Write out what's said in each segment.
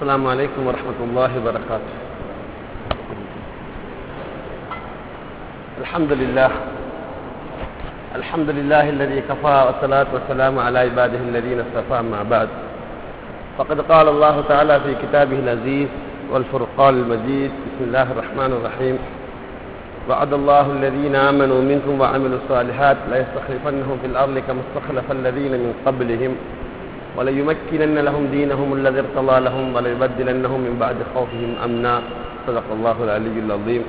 السلام عليكم ورحمة الله وبركاته الحمد لله الحمد لله الذي كفى والصلاة والسلام على عباده الذين اصطفى مع بعد فقد قال الله تعالى في كتابه العزيز والفرقان المجيد بسم الله الرحمن الرحيم وعد الله الذين آمنوا منكم وعملوا الصالحات ليستخلفنهم في الأرض كما استخلف الذين من قبلهم وليمكنن لهم دينهم الذي ارتضى لهم وليبدلنهم من بعد خوفهم أمنا صدق الله العلي العظيم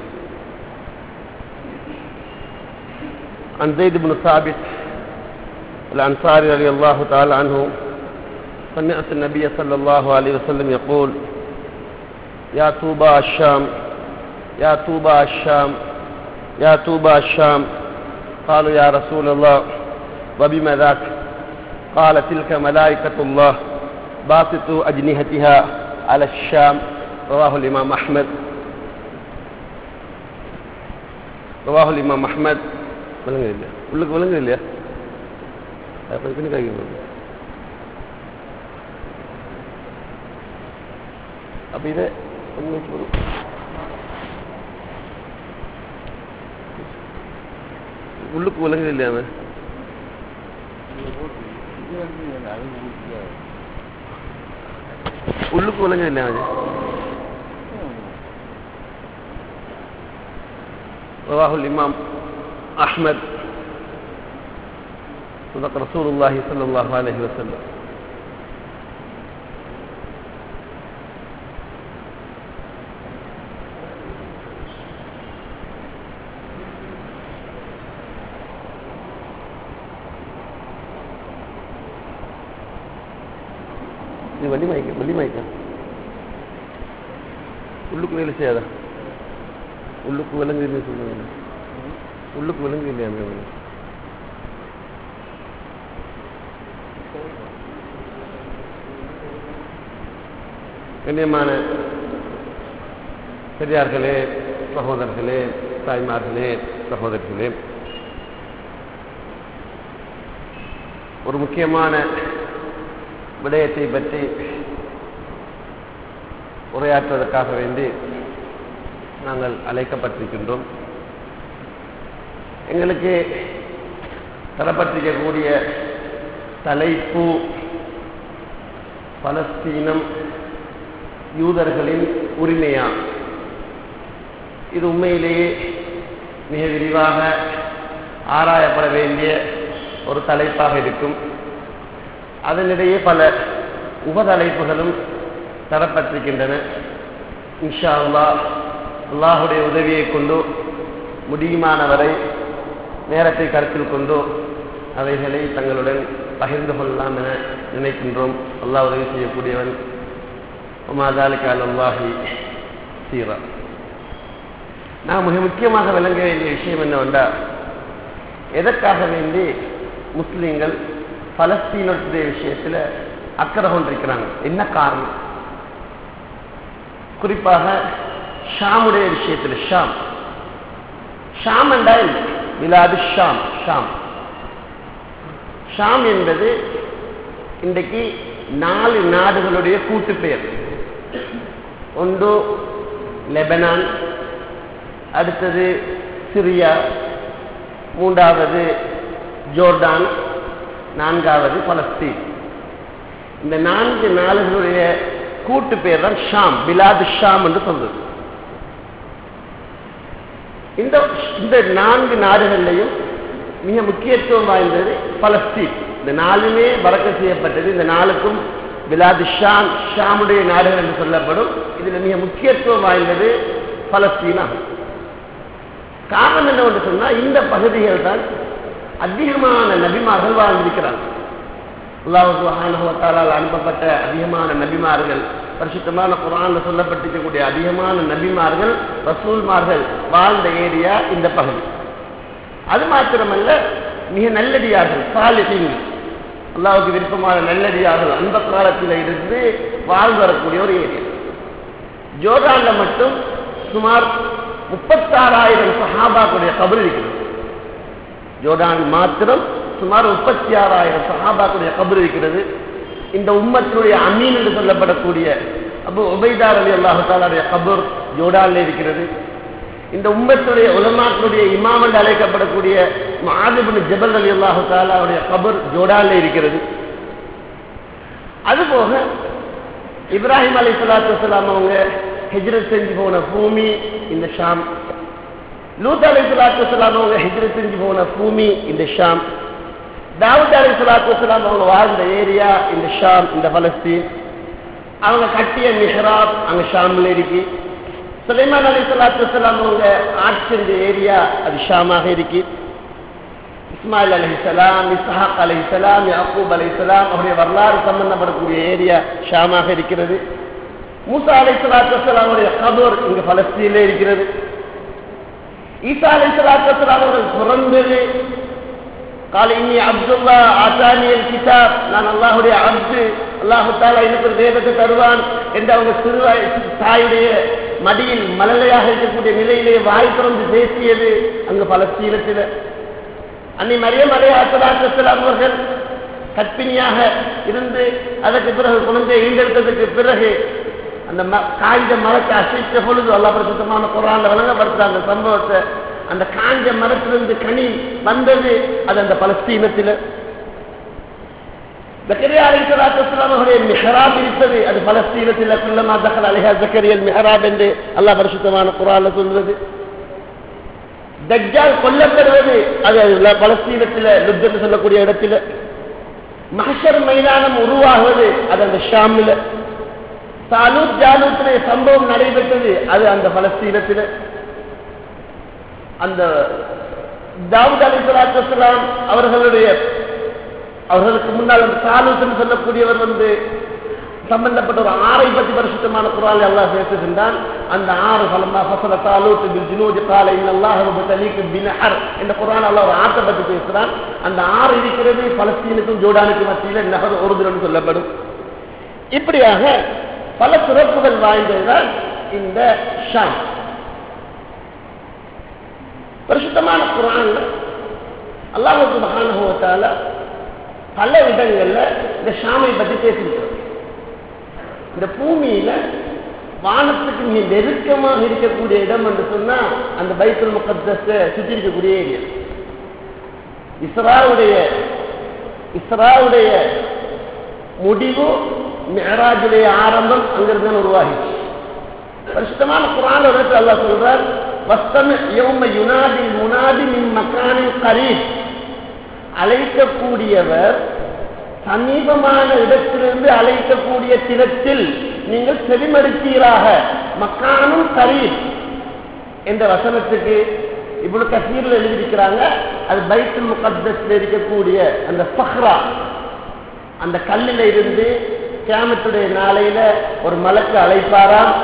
عن زيد بن ثابت الأنصاري رضي الله تعالى عنه سمعت النبي صلى الله عليه وسلم يقول يا طوبى الشام يا طوبى الشام يا طوبى الشام قالوا يا رسول الله وبما ذاك قال تلك ملائكة الله باسطوا أجنحتها على الشام رواه الإمام أحمد رواه الإمام أحمد விளங்குது இல்லையா உள்ளுக்கு விளங்குது இல்லையா அது கொஞ்சம் பின்னாடி காய்க்கணும் அப்போ இதை கொஞ்சம் வச்சு போதும் உள்ளுக்கு விளங்குது இல்லையா அவன் உள்ளுக்கு விளங்குது இல்லையா அவன் رواه الإمام أحمد صدق رسول الله صلى الله عليه وسلم இது வள்ளி மயக்க வள்ளி மயக்க உள்ளுக்கு வேலை செய்யாதா உள்ளுக்கு விலங்குன்னு சொல்லுங்க உள்ளுக்கு விலங்கு இல்லையா மேம் கண்ணியமான பெரியார்களே சகோதரர்களே தாய்மார்களே சகோதரர்களே ஒரு முக்கியமான விடயத்தை பற்றி உரையாற்றுவதற்காக வேண்டி நாங்கள் அழைக்கப்பட்டிருக்கின்றோம் எங்களுக்கு தரப்பட்டிருக்கக்கூடிய தலைப்பு பலஸ்தீனம் யூதர்களின் உரிமையா இது உண்மையிலேயே மிக விரிவாக ஆராயப்பட வேண்டிய ஒரு தலைப்பாக இருக்கும் அதனிடையே பல உபதலைப்புகளும் தரப்பட்டிருக்கின்றன இன்ஷா அல்லா அல்லாஹுடைய உதவியை கொண்டு முடியுமானவரை நேரத்தை கருத்தில் கொண்டு அவைகளை தங்களுடன் பகிர்ந்து கொள்ளலாம் என நினைக்கின்றோம் அல்லாஹ் உதவி செய்யக்கூடியவன் உமாதாலிக்கு அல்லாஹி சீரா நான் மிக முக்கியமாக விளங்க வேண்டிய விஷயம் என்னவென்றால் எதற்காக வேண்டி முஸ்லீம்கள் பலஸ்தீனத்துடைய விஷயத்தில் அக்கறை கொண்டிருக்கிறாங்க என்ன காரணம் குறிப்பாக ஷாமுடைய விஷயத்தில் ஷாம் ஷாம் என்றால் மிலாது ஷாம் ஷாம் ஷாம் என்பது இன்றைக்கு நாலு நாடுகளுடைய கூட்டு பெயர் ஒன்று லெபனான் அடுத்தது சிரியா மூன்றாவது ஜோர்டான் நான்காவது பலஸ்தீன் இந்த நான்கு நாடுகளுடைய கூட்டு பெயர் தான் ஷாம் பிலாது ஷாம் என்று சொல்றது இந்த இந்த நான்கு நாடுகளிலையும் மிக முக்கியத்துவம் வாய்ந்தது பலஸ்தீன் இந்த நாளுமே வரக்க செய்யப்பட்டது இந்த நாளுக்கும் பிலாது ஷாம் ஷாமுடைய நாடுகள் என்று சொல்லப்படும் இதில் மிக முக்கியத்துவம் வாய்ந்தது பலஸ்தீனா காரணம் என்னவென்று சொன்னால் இந்த பகுதிகள் தான் அதிகமான நபிமார்கள் வாழ்ந்திருக்கிறார்கள் அல்லாஹால அனுப்பப்பட்ட அதிகமான நபிமார்கள் பரிசுத்தமான குரான்ல சொல்லப்பட்டிருக்கக்கூடிய அதிகமான நபிமார்கள் ரசூல்மார்கள் வாழ்ந்த ஏரியா இந்த பகுதி அது மாத்திரமல்ல மிக நல்லடியார்கள் சாலிஹின் அல்லாவுக்கு விருப்பமான நல்லடியார்கள் அந்த காலத்தில் இருந்து வாழ்ந்து வரக்கூடிய ஒரு ஏரியா ஜோர்டான்ல மட்டும் சுமார் முப்பத்தாறாயிரம் சஹாபாக்குடைய கபர் இருக்கிறது ஜோர்டான் மாத்திரம் சுமார் முப்பத்தி ஆறாயிரம் சஹாபாக்குடைய கபர் இருக்கிறது இந்த உம்மத்தினுடைய அமீன் என்று சொல்லப்படக்கூடிய அபு உபைதார் அலி அல்லாஹாலுடைய கபூர் ஜோடாலில் இருக்கிறது இந்த உம்மத்துடைய உலமாக்களுடைய இமாம் என்று அழைக்கப்படக்கூடிய மாதிபின் ஜபல் அலி அல்லாஹு தாலாவுடைய கபர் ஜோடாலில் இருக்கிறது அதுபோக இப்ராஹிம் அலி சலாத்து வலாம் அவங்க ஹிஜ்ரத் செஞ்சு போன பூமி இந்த ஷாம் லூத் அலி சலாத்து வலாம் அவங்க ஹிஜ்ரத் செஞ்சு போன பூமி இந்த ஷாம் தாவூத் அலி சலாத்து வலாம் அவங்க வாழ்ந்த ஏரியா இந்த ஷாம் இந்த பலஸ்தீன் அவங்க கட்டிய மிஹராப் அங்க ஷாம்ல இருக்கு சுலைமான் அலி சலாத்து வலாம் அவங்க ஆட்சி செஞ்ச ஏரியா அது ஷாமாக இருக்கு இஸ்மாயில் அலிசலாம் இஸ்ஹாக் அலிசலாம் யாக்கூப் அலிசலாம் அவருடைய வரலாறு சம்பந்தப்படக்கூடிய ஏரியா ஷாமாக இருக்கிறது மூசா அலை சலாத்துலாமுடைய கபூர் இங்கு பலஸ்தீனில் இருக்கிறது ஈசா அலை சலாத்துலாம் அவர்கள் பிறந்தது கால இன்னி அப்துல்லா ஆசானியல் கிதாப் நான் அல்லாஹுடைய அப்து அல்லாஹு தாலா எனக்கு ஒரு வேதத்தை தருவான் என்று அவங்க சிறுவாய் தாயுடைய மடியில் மலலையாக இருக்கக்கூடிய நிலையிலே வாய் திறந்து பேசியது அங்கு பலஸ்தீனத்தில் அன்னை மரியம் அலே ஆசலாத்தலாம் அவர்கள் கற்பிணியாக இருந்து அதற்கு பிறகு குழந்தை ஈண்டெடுத்ததுக்கு பிறகு அந்த காய்ந்த மரத்தை அசைத்த பொழுது அல்லா பிரசுத்தமான குரான் வழங்கப்படுத்த அந்த சம்பவத்தை அந்த காஞ்ச மரத்திலிருந்து கனி வந்தது அது அந்த பலஸ்தீனத்தில் ஜக்கரியா அலி சலாத்துலாம் அவருடைய மிஹராப் இருப்பது அது பலஸ்தீனத்தில் குல்லமா தகல் அலிஹா ஜக்கரியல் மிஹராப் என்று அல்லாஹ் பரிசுத்தமான குரான்ல சொல்றது தஜ்ஜால் கொல்லப்படுவது அது பலஸ்தீனத்தில் லுத்தன்னு சொல்லக்கூடிய இடத்துல மகஷர் மைதானம் உருவாகுவது அது அந்த ஷாமில் சாலூத் ஜாலூத்திலே சம்பவம் நடைபெற்றது அது அந்த பலஸ்தீனத்தில் அந்த தாவூத் அலி சலாத்துலாம் அவர்களுடைய அவர்களுக்கு முன்னால் அந்த சாலூத் சொல்லக்கூடியவர் வந்து சம்பந்தப்பட்ட ஒரு ஆறை பற்றி பரிசுத்தமான குரால் எல்லாம் பேசுகின்றான் அந்த ஆறு பலமா ஃபசல தாலூத் பில் ஜுனூஜ் கால இன்னல்லாஹ் தலீக்கு பினஹர் என்ற குரான் அல்லாஹ் ஒரு ஆட்டை பற்றி பேசுறான் அந்த ஆறு இருக்கிறது பலஸ்தீனுக்கும் ஜோர்டானுக்கும் மத்தியில் நகர் ஒருதுரன் சொல்லப்படும் இப்படியாக பல சிறப்புகள் வாய்ந்ததுதான் இந்த ஷாம் பரிசுத்தமான குரான்ல அல்லாஹுக்கு மகானுபவத்தால பல இடங்கள்ல இந்த ஷாமை பற்றி பேசியிருக்கிறோம் இந்த பூமியில வானத்துக்கு மிக நெருக்கமாக இருக்கக்கூடிய இடம் என்று சொன்னா அந்த பைத்தல் முகத்தை சுற்றி இருக்கக்கூடிய ஏரியா இஸ்ராவுடைய இஸ்ராவுடைய முடிவு மெஹராஜுடைய ஆரம்பம் அங்கிருந்து உருவாகிச்சு பரிசுத்தமான குரான் இடத்துல அல்லா சொல்றார் வஸ்தம யௌம யுனாதி முனாதி மின் மக்கானின் கரீப் அழைக்கக்கூடியவர் சமீபமான இடத்திலிருந்து அழைக்கக்கூடிய தினத்தில் நீங்கள் செவிமடுத்தீராக மக்கானும் கரீப் என்ற வசனத்துக்கு இவ்வளவு கசீரில் எழுதியிருக்கிறாங்க அது பைத்துல் முகத்தத்தில் இருக்கக்கூடிய அந்த சஹ்ரா அந்த கல்லில் இருந்து கேமத்துடைய நாளையில ஒரு மலக்கு அழைப்பாராம்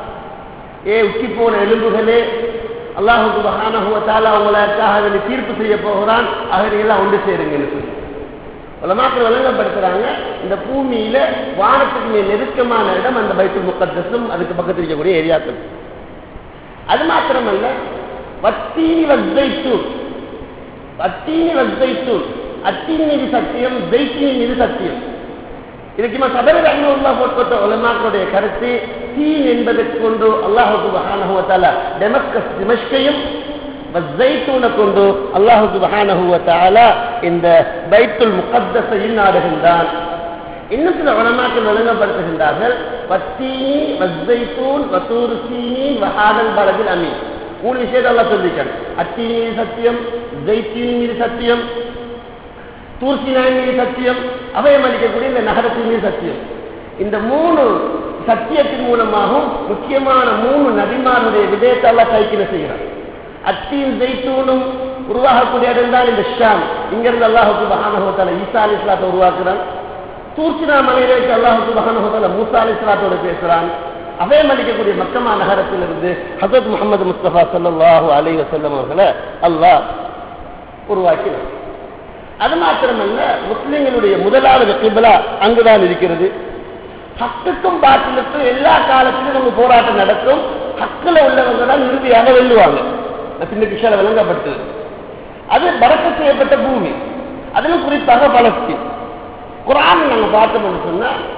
ஏ உச்சி போன எலும்புகளே அல்லாஹுக்கு மகானகுவத்தால அவங்களுக்காக அதில் தீர்ப்பு செய்ய போகிறான் அகதியெல்லாம் ஒன்று சேருங்கன்னு சொல்லி உலமாக்கள் விளங்கப்படுத்துறாங்க இந்த பூமியில வானத்துக்கு மிக நெருக்கமான இடம் அந்த பைத்து முக்கத்தசும் அதுக்கு பக்கத்தில் இருக்கக்கூடிய ஏரியாக்கள் அது மாத்திரமல்ல வத்தீனி வத்தைத்தூள் வத்தீனி வத்தைத்தூள் அத்தீன் மீது சத்தியம் ஜெய்தீன் மீது சத்தியம் இதுக்கு சபரி ரஹ்மல்லா போட்ட உலமாக்களுடைய கருத்து தீன் என்பதற்கு கொண்டு அல்லாஹு மகானகுவத்தால டெமஸ்கஸ் திமஷ்கையும் ஜெய்தூனை கொண்டு அல்லாஹு சுபஹானஹுவத்தால இந்த பைத்துல் முகத்தசையும் நாடுகின்றான் இன்னும் சில உலமாக்கள் விளங்கப்படுத்துகின்றார்கள் வத்தீனி வஸ்தைத்தூன் வசூர் சீனி வஹாதல் பலதில் அமீன் மூணு விஷயத்தை எல்லாம் சொல்லிக்கிறேன் அத்தீன் மீது சத்தியம் ஜெய்தீன் மீது சத்தியம் தூர்சினாயின் மீது சத்தியம் அபயம் அளிக்கக்கூடிய இந்த நகரத்தின் மீது சத்தியம் இந்த மூணு சத்தியத்தின் மூலமாகவும் முக்கியமான மூணு நபிமாருடைய விதயத்தெல்லாம் கைக்கில செய்கிறார் அத்தீன் ஜெய்தூனும் உருவாகக்கூடிய இடம் தான் இந்த ஷாம் இங்கிருந்து அல்லாஹுக்கு மகானகோத்தால ஈசா அலி இஸ்லாத்தை உருவாக்குறான் தூர்ச்சினா மலையில வச்சு அல்லாஹுக்கு மகானகோத்தால மூசா அலி இஸ்லாத்தோட பேசுறான் அபயம் அளிக்கக்கூடிய மக்கமா நகரத்திலிருந்து ஹசரத் முகமது முஸ்தபா சல்லாஹூ அலி வசல்லம் அவர்களை அல்லாஹ் உருவாக்கினார் அது மாத்திரமல்ல முஸ்லிம்களுடைய முதலாவது கிபிலா அங்குதான் இருக்கிறது ஹக்குக்கும் பாட்டிலுக்கும் எல்லா காலத்திலும் நம்ம போராட்டம் நடக்கும் ஹக்கில் உள்ளவங்க தான் இறுதியாக வெல்லுவாங்க பின்ன விஷயம் விளங்கப்பட்டது அது பறக்க செய்யப்பட்ட பூமி அதிலும் குறிப்பாக பலஸ்தீன் குரான் நாங்க பார்த்தோம்னு சொன்னா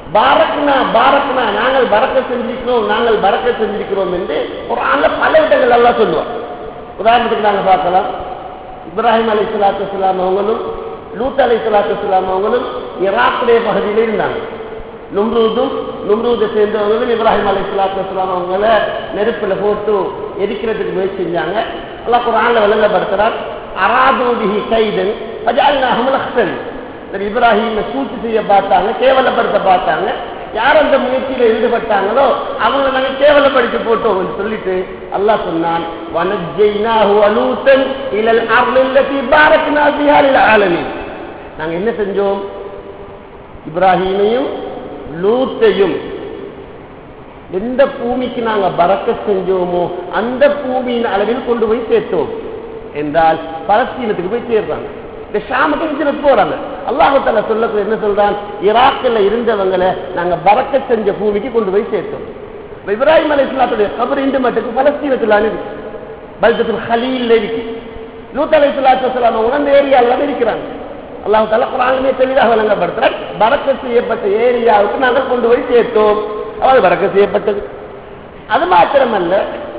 பாரக்னா பாரக்னா நாங்கள் பறக்க செஞ்சிருக்கிறோம் நாங்கள் பறக்க செஞ்சிருக்கிறோம் என்று ஒரு ஆண்ல பல இடங்கள் எல்லாம் சொல்லுவோம் உதாரணத்துக்கு நாங்கள் பார்க்கலாம் இப்ராஹிம் அலி சலாத்து இஸ்லாம் அவங்களும் லூத் அலி சலாத்து இஸ்லாம் அவங்களும் ஈராக்குடைய பகுதியில் இருந்தாங்க நும்ரூதும் நும்ரூதை சேர்ந்தவங்களும் இப்ராஹிம் அலி சலாத்து இஸ்லாம் அவங்கள நெருப்புல போட்டு எரிக்கிறதுக்கு முயற்சி செஞ்சாங்க அல்லாஹ் குரான்ல விளங்கப்படுத்துறார் அராதூபிஹி கைதன் பஜாலினாஹும் லஹ்சன் இப்ராஹிம் சூழ்ச்சி செய்ய பார்த்தாங்க கேவலப்படுத்த பார்த்தாங்க யார் அந்த முயற்சியில ஈடுபட்டாங்களோ அவங்க நாங்க கேவலப்படுத்தி போட்டோம் சொல்லிட்டு அல்லாஹ் சொன்னான் வனஜைனாஹு அலூத்தன் இலல் அர்லில்லதி பாரக்னா பிஹா லில் ஆலமீன் நாங்க என்ன செஞ்சோம் இப்ராஹீமையும் லூத்தையும் எந்த பூமிக்கு நாங்க பறக்க செஞ்சோமோ அந்த பூமியின் அளவில் கொண்டு போய் சேர்த்தோம் என்றால் பலஸ்தீனத்துக்கு போய் சேர்றாங்க இந்த ஷாமுக்கு ஹிஜ்ரத் போறாங்க அல்லாஹால சொல்ல என்ன சொல்றான் ஈராக்கில் இருந்தவங்களை நாங்க பறக்க செஞ்ச பூமிக்கு கொண்டு போய் சேர்த்தோம் இப்ப இப்ராஹிம் அலி இஸ்லாத்துடைய கபர் இந்து மட்டுக்கு பலஸ்தீனத்தில் இருக்கு பல்கத்தில் ஹலீல் இருக்கு லூத் அலி இஸ்லாத்து வலாம் உணர்ந்த ஏரியாவில் இருக்கிறாங்க அல்லாஹ் தலா குரானுமே தெளிவாக வழங்கப்படுத்துறார் பறக்க செய்யப்பட்ட ஏரியாவுக்கு நாங்கள் கொண்டு போய் சேர்த்தோம் அவள் பறக்க செய்யப்பட்டது அது மாத்திரமல்ல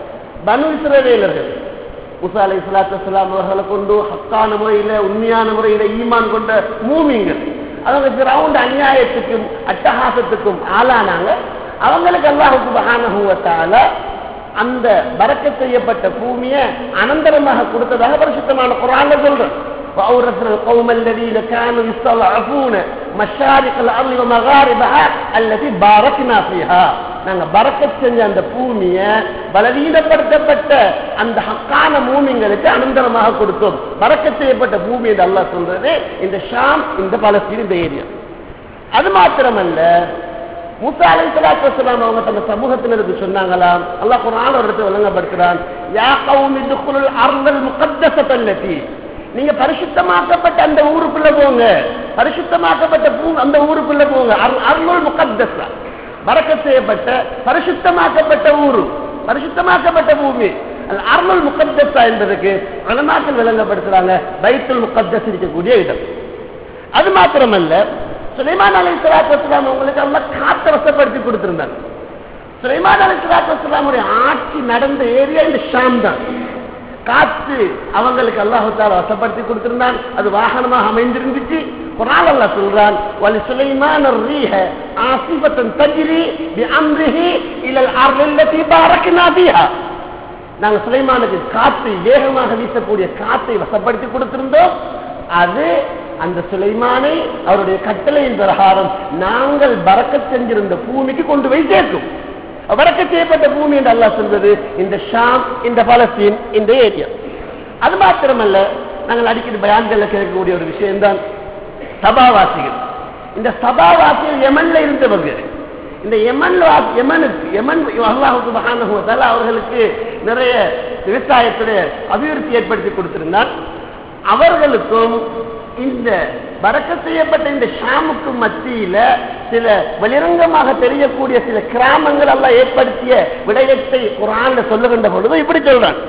பனு இஸ்ரவேலர்கள் முசா அலை சலாத்து அவர்களை கொண்டு ஹக்கான முறையில உண்மையான முறையில ஈமான் கொண்ட மூமிங்கள் அவங்க கிரவுண்ட் அநியாயத்துக்கும் அட்டகாசத்துக்கும் ஆளானாங்க அவங்களுக்கு அல்லாஹுக்கு மகானகுவத்தால அந்த பறக்க செய்யப்பட்ட பூமியை அனந்தரமாக கொடுத்ததாக பரிசுத்தமான குரான்ல சொல்றேன் وأورثنا القوم الذين كانوا يستضعفون مشارق الأرض ومغاربها التي باركنا فيها நாங்க பறக்கச் செஞ்ச அந்த பூமிய பலவீனப்படுத்தப்பட்ட அந்த ஹக்கான பூமிங்களுக்கு அனந்தரமாக கொடுத்தோம் பறக்கச் செய்யப்பட்ட பூமி என்று அல்லாஹ் சொல்றது இந்த ஷாம் இந்த பலஸ்தீன் இந்த ஏரியா அது மாத்திரமல்ல மூசா அலை சலாத்து வசலாம் அவங்க தந்த சமூகத்தினருக்கு சொன்னாங்களாம் அல்லாஹ் குரான் ஒரு இடத்தை விளங்கப்படுத்துறான் யா கௌமி துக்குலுல் அர்ந்தல் முகத்தசத்தல்லதி நீங்க பரிசுத்தமாக்கப்பட்ட அந்த ஊருக்குள்ள போங்க பரிசுத்தமாக்கப்பட்ட பூ அந்த ஊருக்குள்ள போங்க அருள் முகத்தசா பறக்க செய்யப்பட்ட பரிசுத்தமாக்கப்பட்ட ஊரு பரிசுத்தமாக்கப்பட்ட பூமி அருள் முகத்தசா என்பதற்கு அலமாக்கள் விளங்கப்படுத்துறாங்க பைத்துல் முகத்தஸ் இருக்கக்கூடிய இடம் அது மாத்திரமல்ல சுலைமான் அலி சலாத்து வஸ்லாம் உங்களுக்கு எல்லாம் காத்த வசப்படுத்தி கொடுத்திருந்தாங்க சுலைமான் அலி சலாத்து வஸ்லாமுடைய ஆட்சி நடந்த ஏரியா இந்த ஷாம் தான் காத்து அவங்களுக்கு அல்லாஹால வசப்படுத்தி கொடுத்திருந்தான் அது வாகனமாக அமைந்திருந்துச்சு குரான் அல்லா சொல்றான் வலி சுலைமான் ரீஹ ஆசிபத்தன் தஜ்ரி பி அம்ரிஹி இலல் அர்லல்லதி பாரக்னா பிஹா நாங்க சுலைமானுக்கு காத்தை வேகமாக வீசக்கூடிய காத்தை வசப்படுத்தி கொடுத்திருந்தோம் அது அந்த சுலைமானை அவருடைய கட்டளையின் பிரகாரம் நாங்கள் பறக்க செஞ்சிருந்த பூமிக்கு கொண்டு போய் சேர்க்கும் வடக்கு செய்யப்பட்ட பூமி என்று அல்லாஹ் சொல்வது இந்த ஷாம் இந்த பலஸ்தீன் இந்த ஏரியா அது மாத்திரமல்ல நாங்கள் அடிக்கடி பயான்கள்ல கேட்கக்கூடிய ஒரு விஷயம்தான் சபாவாசிகள் இந்த சபாவாசிகள் எமன்ல இருந்தவங்க இந்த எமன் எமனுக்கு எமன் அல்லாஹுக்கு மகானகுவத்தால் அவர்களுக்கு நிறைய விவசாயத்துடைய அபிவிருத்தி ஏற்படுத்தி கொடுத்திருந்தால் அவர்களுக்கும் இந்த பறக்க செய்யப்பட்ட இந்த ஷாமுக்கும் மத்தியில சில வெளிரங்கமாக தெரியக்கூடிய சில கிராமங்கள் எல்லாம் ஏற்படுத்திய விடயத்தை குரான்ல சொல்லுகின்ற பொழுது இப்படி சொல்றான்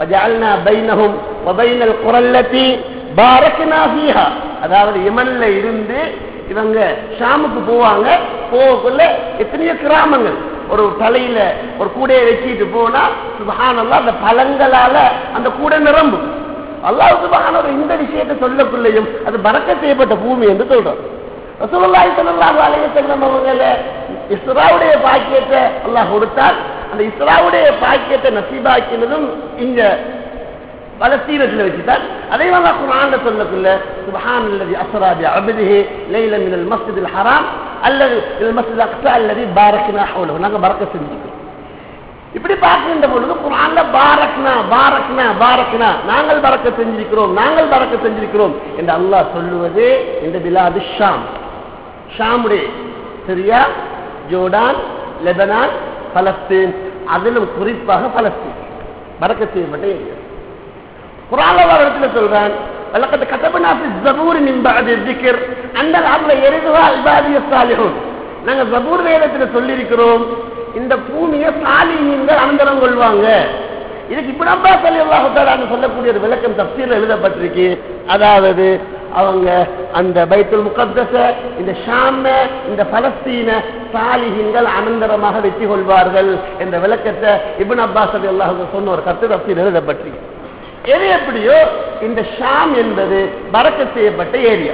அதாவது இமன்ல இருந்து இவங்க ஷாமுக்கு போவாங்க போகக்குள்ள எத்தனையோ கிராமங்கள் ஒரு தலையில ஒரு கூடையை வச்சுட்டு போனா சுபகானல்லாம் அந்த பழங்களால அந்த கூடை நிரம்பும் அல்லாவுக்கு மகானவர் இந்த விஷயத்தை சொல்லக்குள்ளையும் அது பறக்க செய்யப்பட்ட பூமி என்று சொல்றோம் ரசூலுல்லாஹி ஸல்லல்லாஹு அலைஹி வஸல்லம் அவங்கள இஸ்ராவுடைய பாக்கியத்தை அல்லாஹ் கொடுத்தால் அந்த இஸ்ராவுடைய பாக்கியத்தை நசீபாக்கினதும் இங்க பலஸ்தீனத்தில் வச்சுட்டார் அதே மாதிரி குரான்ல சொல்லக்குள்ள சுபஹான் அல்லது அஸ்ரா பி அப்திஹி லைல மினல் மஸ்ஜிதில் ஹராம் அல்லது இல் மஸ்ஜித் அக்ஸா அல்லது பாரக்னா ஹவுலஹு நாங்க பறக்க செஞ்சுக்கிறோம் இப்படி பார்க்கின்ற பொழுது குரான்ல பாரக்னா பாரக்னா பாரக்னா நாங்கள் பறக்க செஞ்சிருக்கிறோம் நாங்கள் பறக்க செஞ்சிருக்கிறோம் என்று அல்லாஹ் சொல்லுவது இந்த பிலாது ஷாம் ஷாமுடைய சிரியா ஜோர்டான் லெபனான் பலஸ்தீன் அதிலும் குறிப்பாக பலஸ்தீன் பறக்க செய்யப்பட்ட ஏரியா குரான்ல ஒரு இடத்துல சொல்றான் வழக்கத்தை கட்டப்பனா ஜபூர் நிம்பாது திக்கர் அந்த அதுல எரிதுவா இபாதிய சாலிஹூன் நாங்க ஜபூர் வேதத்துல சொல்லியிருக்கிறோம் இந்த பூமியை சாலிஹீன்கள் அனந்தரம் கொள்வாங்க இதுக்கு இப்படி அப்பா சொல்லி அல்லாஹால சொல்லக்கூடிய ஒரு விளக்கம் தப்சீல எழுதப்பட்டிருக்கு அதாவது அவங்க அந்த பைத்துல் முகத்தச இந்த ஷாம இந்த பலஸ்தீன சாலிஹின்கள் அனந்தரமாக வெற்றி கொள்வார்கள் என்ற விளக்கத்தை இப்னு அப்பாஸ் அல்லாஹ் சொன்ன ஒரு கருத்து தப்சீல் எழுதப்பட்டு எது எப்படியோ இந்த ஷாம் என்பது பறக்க செய்யப்பட்ட ஏரியா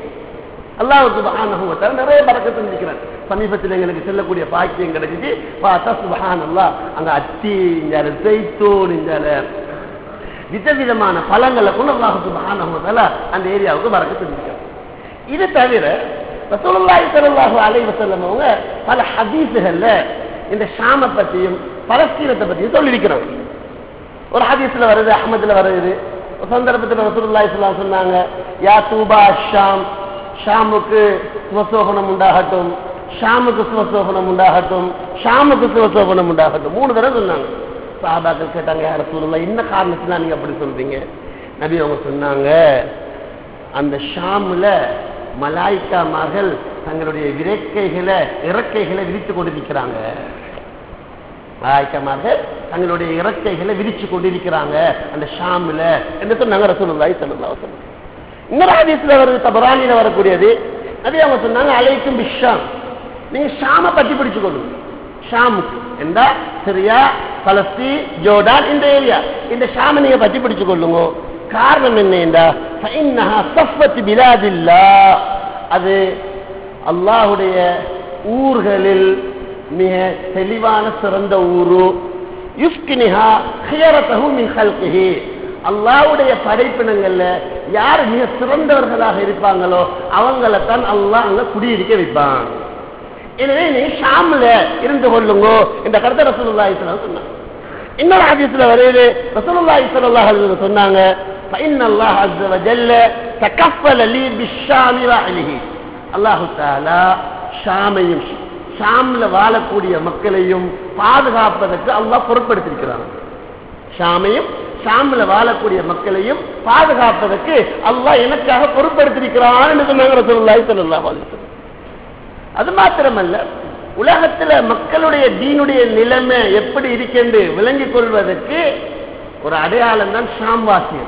அல்லாஹ் சுபஹானஹு நிறைய பறக்கத்து இருக்கிறார் சமீபத்தில் எங்களுக்கு செல்லக்கூடிய பாக்கியம் கிடைச்சிச்சு பார்த்தா சுபஹான் அல்லா அங்க அத்தி இஞ்சால செய்தூன் இஞ்சால விதவிதமான பழங்களை கொண்டு அல்லாஹ் சுபஹானஹு தஆலா அந்த ஏரியாவுக்கு பறக்கத்து இருக்கிறார் இது தவிர ரசூலுல்லாஹி ஸல்லல்லாஹு அலைஹி வஸல்லம் அவங்க பல ஹதீஸுகள்ல இந்த ஷாம பத்தியும் பலஸ்தீனத்தை பத்தியும் சொல்லியிருக்கிறாங்க ஒரு ஹதீஸ்ல வருது அஹமதுல வருது ஒரு சந்தர்ப்பத்தில் ரசூலுல்லாஹி ஸல்லல்லாஹு சொன்னாங்க யா தூபா ஷாம் ஷாமுக்கு சுவசோகனம் உண்டாகட்டும் ஷாமுக்கு சுவசோகனம் உண்டாகட்டும் ஷாமுக்கு சுவசோகனம் உண்டாகட்டும் மூணு தடவை சொன்னாங்க சாபாக்கள் கேட்டாங்க யார சூழல என்ன காரணத்துல நீங்க அப்படி சொல்றீங்க நபி அவங்க சொன்னாங்க அந்த ஷாமுல மலாய்க்கா மகள் தங்களுடைய இறக்கைகளை இறக்கைகளை விரித்து கொண்டிருக்கிறாங்க மலாய்க்கமார்கள் தங்களுடைய இறக்கைகளை விரிச்சு கொண்டிருக்கிறாங்க அந்த ஷாமுல என்று சொன்னாங்க ரசூலுல்லாஹி ஸல்லல்லாஹு அலைஹி வஸல்லம் இன்னொரு ஹதீஸ்ல வருது தபரானில வரக்கூடியது நபி அவங்க சொன்னாங்க அலைக்கும் பிஷாம் நீங்க ஷாம பற்றி பிடிச்சு கொள்ளுங்க ஷாமுக்கு என்றா சிரியா பலஸ்தீன் ஜோர்டான் இந்த ஏரியா இந்த ஷாம நீங்க பற்றி பிடிச்சு கொள்ளுங்க காரணம் என்ன என்றா ஃபஇன்னஹா ஸஃவத் பிலாதில்லா அது அல்லாஹ்வுடைய ஊர்களில் மிக தெளிவான சிறந்த ஊரு யுஸ்கினிஹா ஹியரதஹு மின் ஹல்கிஹி அல்லாவுடைய படைப்பினங்கள்ல யார் மிக சிறந்தவர்களாக இருப்பாங்களோ அவங்கள தான் அல்லாஹ் அங்க குடியிருக்க வைப்பான் எனவே நீ ஷாம்ல இருந்து கொள்ளுங்க இந்த கருத்தை ரசூலுல்லாஹி ஸல்லல்லாஹு சொன்னாங்க இன்னொரு ஹதீஸ்ல வருது ரசூலுல்லாஹி ஸல்லல்லாஹு அலைஹி வஸல்லம் சொன்னாங்க فإن الله عز وجل تكفل لي بالشام وأهله الله تعالى ஷாமையும் ஷாம்ல வாழக்கூடிய மக்களையும் பாதுகாப்பதற்கு அல்லாஹ் பொறுப்படுத்திருக்கிறான் ஷாமையும் ஷாம்ல வாழக்கூடிய மக்களையும் பாதுகாப்பதற்கு அல்லாஹ் எனக்காக பொறுப்படுத்திருக்கிறான் என்று சொன்னாங்க ரசூலுல்லாஹி ஸல்லல்லாஹு அலைஹி வஸல்லம் அது மாத்திரமல்ல உலகத்துல மக்களுடைய தீனுடைய நிலைமை எப்படி இருக்கென்று விளங்கிக் கொள்வதற்கு ஒரு அடையாளம் தான் ஷாம்வாசியம்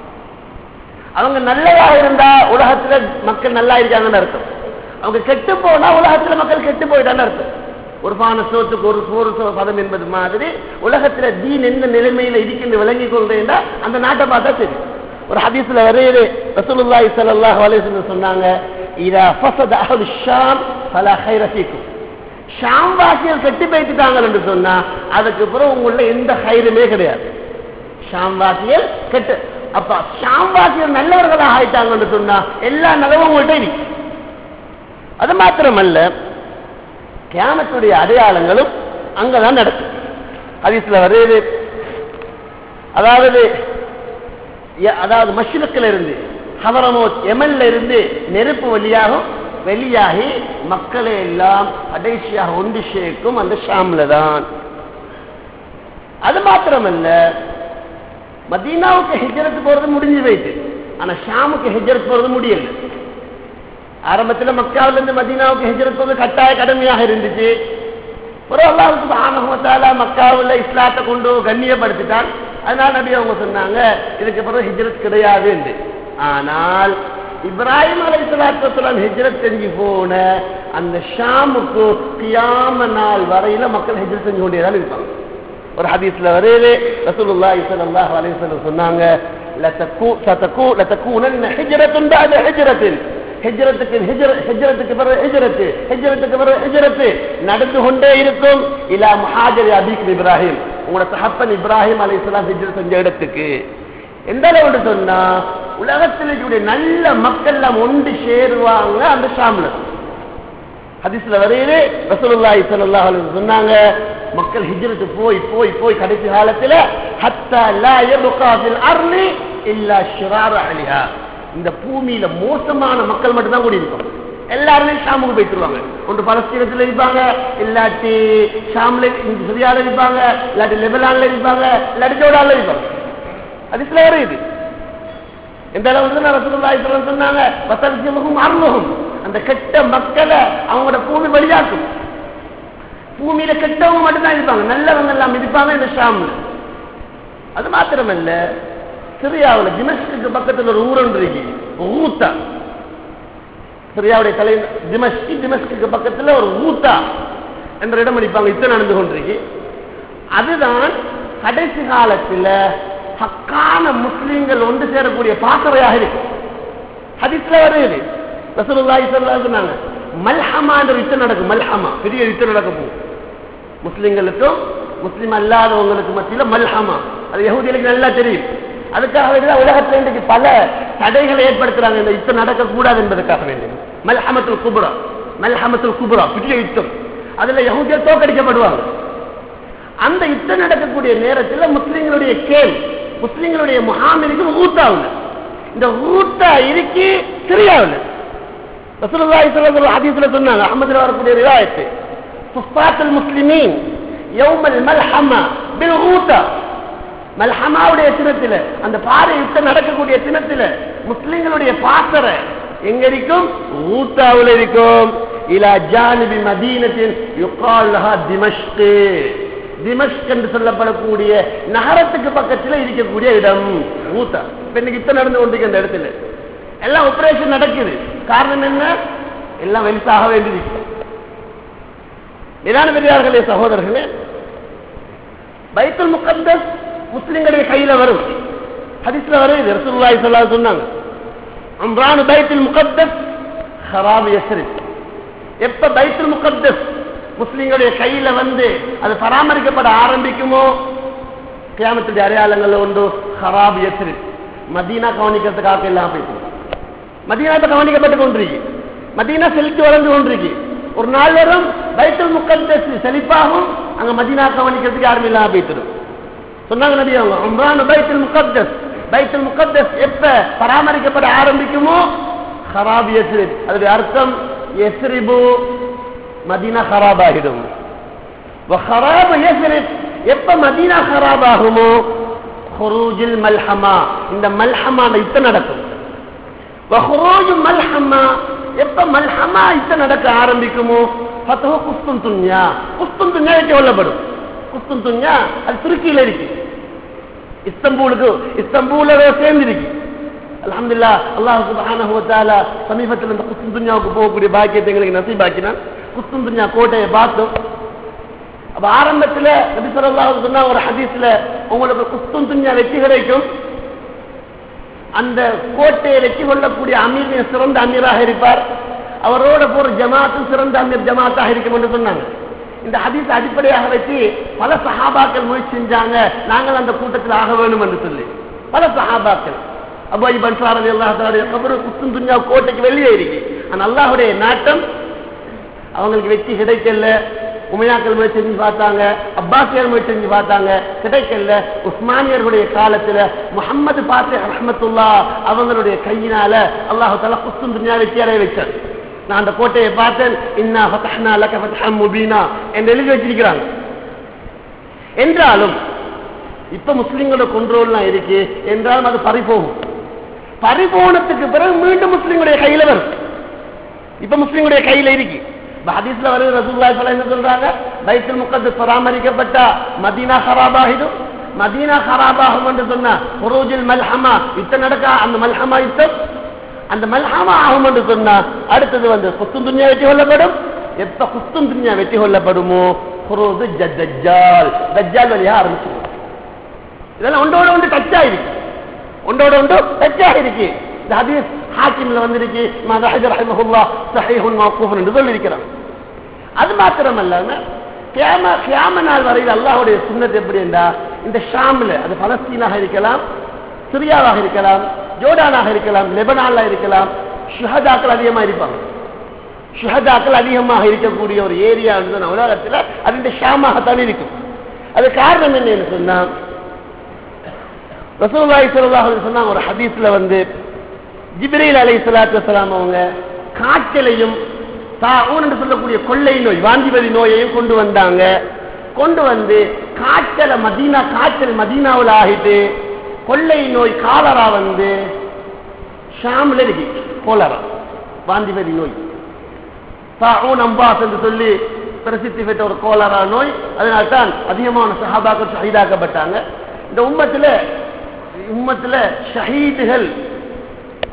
அவங்க நல்லதாக இருந்தா உலகத்துல மக்கள் நல்லா இருக்காங்கன்னு அர்த்தம் அவங்க கெட்டு போனா உலகத்துல மக்கள் கெட்டு போயிட்டான்னு அர்த்தம் ஒரு பான சோத்துக்கு ஒரு சோறு சோ பதம் என்பது மாதிரி உலகத்துல தீன் எந்த நிலைமையில இருக்கின்ற விளங்கிக் கொள்றேன்டா அந்த நாட்டை பார்த்தா சரி ஒரு ஹதீஸ்ல வரையுது ரசூலுல்லாஹி ஸல்லல்லாஹு அலைஹி வஸல்லம் சொன்னாங்க இதா ஃபஸத அஹ்லு ஷாம் ஃபலா கைர ஃபீக்கும் ஷாம் வாசிகள் கெட்டு போயிட்டுட்டாங்க என்று சொன்னா அதுக்கு பிறகு உங்கள எந்த ஹைருமே கிடையாது ஷாம் வாசிகள் கெட்டு அப்ப ஷாம் வாசிகள் நல்லவர்களாக ஆயிட்டாங்கன்னு சொன்னா எல்லா நலவும் உங்கள்கிட்ட இருக்கு அது மாத்திரமல்ல கியாமத்துடைய அடையாளங்களும் அங்கதான் நடக்கும் ஹதீஸ்ல வருது அதாவது எ- அதாவது மஷ்ரக்கில் இருந்து ஹவரமோத் எமல்ல இருந்து நெருப்பு வழியாகும் வெளியாகி மக்களை எல்லாம் கடைசியாக ஒன்று சேர்க்கும் அந்த ஷாம்ல தான் அது மாத்திரமல்ல மதீனாவுக்கு ஹிஜரத்து போறது முடிஞ்சு போயிட்டு ஆனா ஷாமுக்கு ஹிஜரத் போறது முடியல ஆரம்பத்துல மக்காவில இருந்து மதீனாவுக்கு ஹிஜரத் போறது கட்டாய கடமையாக இருந்துச்சு ஒரு அல்லாஹுக்கு ஆனகத்தால மக்காவில் இஸ்லாத்தை கொண்டு கண்ணியப்படுத்திட்டான் அதனால நபி அவங்க சொன்னாங்க இதுக்கு பிறகு ஹிஜ்ரத் கிடையாது என்று ஆனால் இப்ராஹிம் அலை சலாத்துலாம் ஹிஜ்ரத் செஞ்சு போன அந்த ஷாமுக்கு கியாம நாள் வரையில மக்கள் ஹிஜ்ரத் செஞ்சு கொண்டே தான் இருப்பாங்க ஒரு ஹதீஸ்ல வருது ரசூலுல்லாஹி ஸல்லல்லாஹு அலைஹி வஸல்லம் சொன்னாங்க லதகு சதகு லதகுனன் ஹிஜ்ரத்துன் பஅத ஹிஜ்ரத்தின் ஹிஜ்ரத்துக்கு ஹிஜ்ர- ஹிஜ்ரத்துக்கு பிறகு ஹிஜ்ரத்து ஹிஜ்ரத்துக்கு பிறகு ஹிஜ்ரத்து நடந்து கொண்டே இருக்கும் இலா முஹாஜர் அபீக் இப்ராஹிம் உங்களோட தகப்பன் இப்ராஹிம் அலைஹிஸ்ஸலாம் ஹிஜ்ரத் செஞ்ச இடத்துக்கு எந்த அளவுன்னு சொன்னா உலகத்தில் இருக்கக்கூடிய நல்ல மக்கள் எல்லாம் ஒன்று சேருவாங்க அந்த ஷாம்ல ஹதீஸ்ல வரையிலே ரசூலுல்லாஹி ஸல்லல்லாஹு அலைஹி வஸல்லம் சொன்னாங்க மக்கள் ஹிஜ்ரத் போய் போய் போய் கடைசி காலத்துல ஹத்தா லா யப்கா ஃபில் அர்லி இல்லா ஷிரார் அலிஹா இந்த பூமியில மோசமான மக்கள் மட்டும் தான் கூடி இருக்கும் எல்லாருமே ஷாமுக்கு போயிட்டுருவாங்க ஒன்று பலஸ்தீனத்தில் இருப்பாங்க இல்லாட்டி ஷாம்ல சிரியால இருப்பாங்க இல்லாட்டி லெபனான்ல இருப்பாங்க இல்லாட்டி ஜோர்டான்ல இருப்பாங்க ஹதீஸ்ல வருது எந்த அளவுக்கு ரசூலுல்லாஹி ஸல்லல்லாஹு அலைஹி சொன்னாங்க வசல்சிமுகும் அருளுகும் அந்த கெட்ட மக்களை அவங்களோட பூமி வழியாக்கும் பூமியில கெட்டவங்க மட்டும்தான் இருப்பாங்க நல்லவங்க எல்லாம் இருப்பாங்க இந்த ஷாம்ல அது மாத்திரமல்ல சிரியாவுல திமஷ்குக்கு பக்கத்துல ஒரு ஊர் ஒன்று இருக்கு ஊத்தா சிரியாவுடைய தலை திமஷ்கி திமஷ்குக்கு பக்கத்துல ஒரு ஊத்தா என்ற இடம் அடிப்பாங்க யுத்தம் நடந்து கொண்டிருக்கு அதுதான் கடைசி காலத்துல ஹக்கான முஸ்லிம்கள் ஒன்று சேரக்கூடிய பாசறையாக இருக்கு ஹதீஸ்ல வருது ரசூலுல்லாஹி ஸல்லல்லாஹு அலைஹி சொன்னாங்க மல்ஹமா என்ற யுத்தம் நடக்கும் மல்ஹமா பெரிய யுத்தம் நடக்க போகும் முஸ்லிம்களுக்கும் முஸ்லிம் அல்லாதவங்களுக்கு மத்தியில மல்ஹமா அது யஹூதிகளுக்கு நல்லா தெரியும் அதுக்காக வேண்டிதான் உலகத்துல இன்றைக்கு பல தடைகளை ஏற்படுத்துறாங்க இந்த யுத்தம் நடக்கக்கூடாது என்பதற்காக வேண்டி மல்ஹமத்துல் குப்ரா மல்ஹமத்துல் குப்ரா பெரிய யுத்தம் அதுல யஹூதியர் தோக்கடிக்கப்படுவாங்க அந்த யுத்தம் நடக்கக்கூடிய நேரத்தில் முஸ்லிம்களுடைய கேள் முஸ்லிம்களுடைய முகாமிற்கு ஊத்தாவில் இந்த ஊத்தா இருக்கி சிரியாவில் ரசூலுல்லாஹி ஸல்லல்லாஹு அலைஹி ஹதீஸ்ல சொன்னாங்க அஹ்மதுல வரக்கூடிய ரிவாயத்து சுஃபாத்துல் முஸ்லிமீன் யௌமல் மல்ஹமா பில் ஊத்தா மல்ஹமாவுடைய தினத்தில் அந்த பாறை யுத்தம் நடக்கக்கூடிய தினத்தில் முஸ்லிம்களுடைய பாசறை எங்க இருக்கும் ஊத்தாவில் இருக்கும் இலா ஜானிபி மதீனத்தின் யுகால் லஹா திமஷ்கு திமஷ்க் என்று சொல்லப்படக்கூடிய நகரத்துக்கு பக்கத்தில் இருக்கக்கூடிய இடம் ஊத்தா இப்ப இன்னைக்கு யுத்தம் நடந்து கொண்டிருக்க அந்த இடத்துல எல்லாம் ஆபரேஷன் நடக்குது காரணம் என்ன எல்லாம் வெளிசாக வேண்டியிருக்கு நிதான பெரியார்களே சகோதரர்களே பைத்துல் முகத்தஸ் முஸ்லிம்களுடைய கையில வரும் ஹதீஸ்ல வரும் ரசூலுல்லாஹி ஸல்லல்லாஹு சொன்னாங்க அம்ரான் பைத்துல் முகத்தஸ் ஹராப் யஸ்ரிப் எப்ப பைத்துல் முகத்தஸ் முஸ்லிம்களுடைய கையில வந்து அது பராமரிக்கப்பட ஆரம்பிக்குமோ கியாமத்துடைய அடையாளங்கள் உண்டு ஹராப் யஸ்ரிப் மதீனா கவனிக்கிறதுக்காக எல்லாம் போயிட்டு மதீனாத்தை கவனிக்கப்பட்டு கொண்டிருக்கு மதீனா செலுத்தி வளர்ந்து கொண்டிருக்கு ஒரு நாள் வரும் பைத்துல் முகத்தஸ் செழிப்பாகும் அங்க மதீனா கவனிக்கிறதுக்கு யாரும் இல்லாம போயிட்டு சொன்னாங்க நபி அவங்க உம்ரான் பைத்துல் முகத்தஸ் பைத்துல் முகத்தஸ் எப்ப பராமரிக்கப்பட ஆரம்பிக்குமோ ஹராப் யஸ்ரிப் அதோடைய அர்த்தம் எஸ்ரிபு மதீனா ஹராப் ஆகிடும் ஹராப் யஸ்ரிப் எப்ப மதீனா ஹராப் ஆகுமோ ஹுரூஜில் மல்ஹமா இந்த மல்ஹமா யுத்தம் நடக்கும் வஹுரூஜ் மல்ஹமா எப்ப மல்ஹமா யுத்தம் நடக்க ஆரம்பிக்குமோ ஃபதஹு குஸ்துன் துன்யா குஸ்துன் துன்யா வெட்டி கொள்ளப்படும் குஸ்துன் துன்யா அது துருக்கியில இருக்கு இஸ்தம்பூலுக்கு இஸ்தம்பூல சேர்ந்து இருக்கு அல்ஹம்துலில்லா அல்லாஹ் சுப்ஹானஹு வ தஆலா சமீபத்தில் இந்த குஸ்துன் துன்யாவுக்கு போகக்கூடிய பாக்கியத்தை எங்களுக்கு நசீபாக்கினான் குஸ்துன் துன்யா கோட்டையை பார்த்தோம் அப்ப ஆரம்பத்துல நபி ஸல்லல்லாஹு சொன்னா ஒரு ஹதீஸ்ல உங்களுக்கு குஸ்துன் துன்யா வெற்றி கிடைக்கும் அந்த கோட்டையை வெற்றி கொள்ளக்கூடிய அமீர் சிறந்த அமீராக இருப்பார் அவரோட போற ஜமாத்தும் சிறந்த அமீர் ஜமாத்தாக இருக்கும் என்று சொன்னாங்க இந்த ஹதீஸ் அடிப்படையாக வச்சு பல சஹாபாக்கள் முயற்சி செஞ்சாங்க நாங்கள் அந்த கூட்டத்தில் ஆக வேண்டும் என்று சொல்லி பல சஹாபாக்கள் அபாய் பன்சார் அலி அல்லாஹாலுடைய கபரு குத்தும் துன்யா கோட்டைக்கு வெளியே இருக்கு ஆனா அல்லாஹுடைய நாட்டம் அவங்களுக்கு வெற்றி கிடைக்கல உமையாக்கள் முயற்சி செஞ்சு பார்த்தாங்க அப்பாசியர் முயற்சி செஞ்சு பார்த்தாங்க கிடைக்கல உஸ்மானியர்களுடைய காலத்துல முகமது பாத்தே ரஹமத்துல்லா அவங்களுடைய கையினால அல்லாஹு தலா குஸ்தும் துன்யா வெற்றி அடைய வச்சார் நான் அந்த கோட்டையை பார்த்தேன் இன்னா ஃபதஹ்னா லக ஃபத்ஹம் முபீனா என்று எழுதி வச்சிருக்கிறாங்க என்றாலும் இப்ப முஸ்லிம்களோட கொண்டோல்லாம் இருக்கு என்றாலும் அது பறிபோகும் பறிபோனத்துக்கு பிறகு மீண்டும் முஸ்லிம்களுடைய கையில வரும் இப்ப முஸ்லிம்களுடைய கையில இருக்கு ஹதீஸ்ல வருது ரசூல்லா என்ன சொல்றாங்க பைத்துல் முக்கத்து பராமரிக்கப்பட்ட மதீனா ஹராபாகிடும் மதீனா ஹராபாகும் என்று சொன்னா புரோஜில் மல்ஹமா யுத்தம் நடக்க அந்த மல்ஹமா யுத்தம் அந்த மல்ஹாமா ஆகும் என்று சொன்னா அடுத்தது வந்து குஸ்தும் துன்யா வெற்றி கொள்ளப்படும் எப்ப குஸ்தும் துன்யா வெற்றி கொள்ளப்படுமோ குரோது தஜ்ஜால் தஜ்ஜால் வழியா ஆரம்பிச்சு இதெல்லாம் ஒன்றோட ஒன்று டச் ஆயிருக்கு ஒன்றோட ஒன்று டச் ஆயிருக்கு இந்த ஹதீஸ் ஹாக்கிம்ல வந்திருக்கு மதஹஜ் ரஹிமஹுல்லா சஹீஹுன் மௌகூஃபுன் என்று சொல்லியிருக்கிறான் அது மாத்திரமல்ல கியாம கியாம நாள் வரையில் அல்லாஹ்வுடைய சுன்னத் எப்படி என்றா இந்த ஷாம்ல அது பலஸ்தீனாக இருக்கலாம் சிரியாவாக இருக்கலாம் ஜோர்டானாக இருக்கலாம் லெபனான்ல இருக்கலாம் ஷுஹதாக்கள் அதிகமா இருப்பாங்க ஷுஹதாக்கள் அதிகமாக இருக்கக்கூடிய ஒரு ஏரியா வந்து உலகத்தில் அது இந்த ஷாமாகத்தான் இருக்கும் அது காரணம் என்னன்னு சொன்னா ரசூலுல்லாஹி ஸல்லல்லாஹு அலைஹி வஸல்லம் ஒரு ஹதீஸ்ல வந்து ஜிப்ரீல் அலைஹிஸ்ஸலாத்து வஸலாம் அவங்க காய்ச்சலையும் தாவூன் என்று சொல்லக்கூடிய கொள்ளை நோய் வாந்திபதி நோயையும் கொண்டு வந்தாங்க கொண்டு வந்து காய்ச்சலை மதீனா காய்ச்சல் மதீனாவில் ஆகிட்டு கொள்ளை நோய் காலரா வந்து ஷாமில் இருக்கு கோலரா வாந்திபதி நோய் தாவூன் அம்பாஸ் என்று சொல்லி பிரசித்தி பெற்ற ஒரு கோலரா நோய் அதனால்தான் அதிகமான சஹாபாக்கள் ஷஹீதாக்கப்பட்டாங்க இந்த உம்மத்தில் உம்மத்தில் ஷஹீதுகள்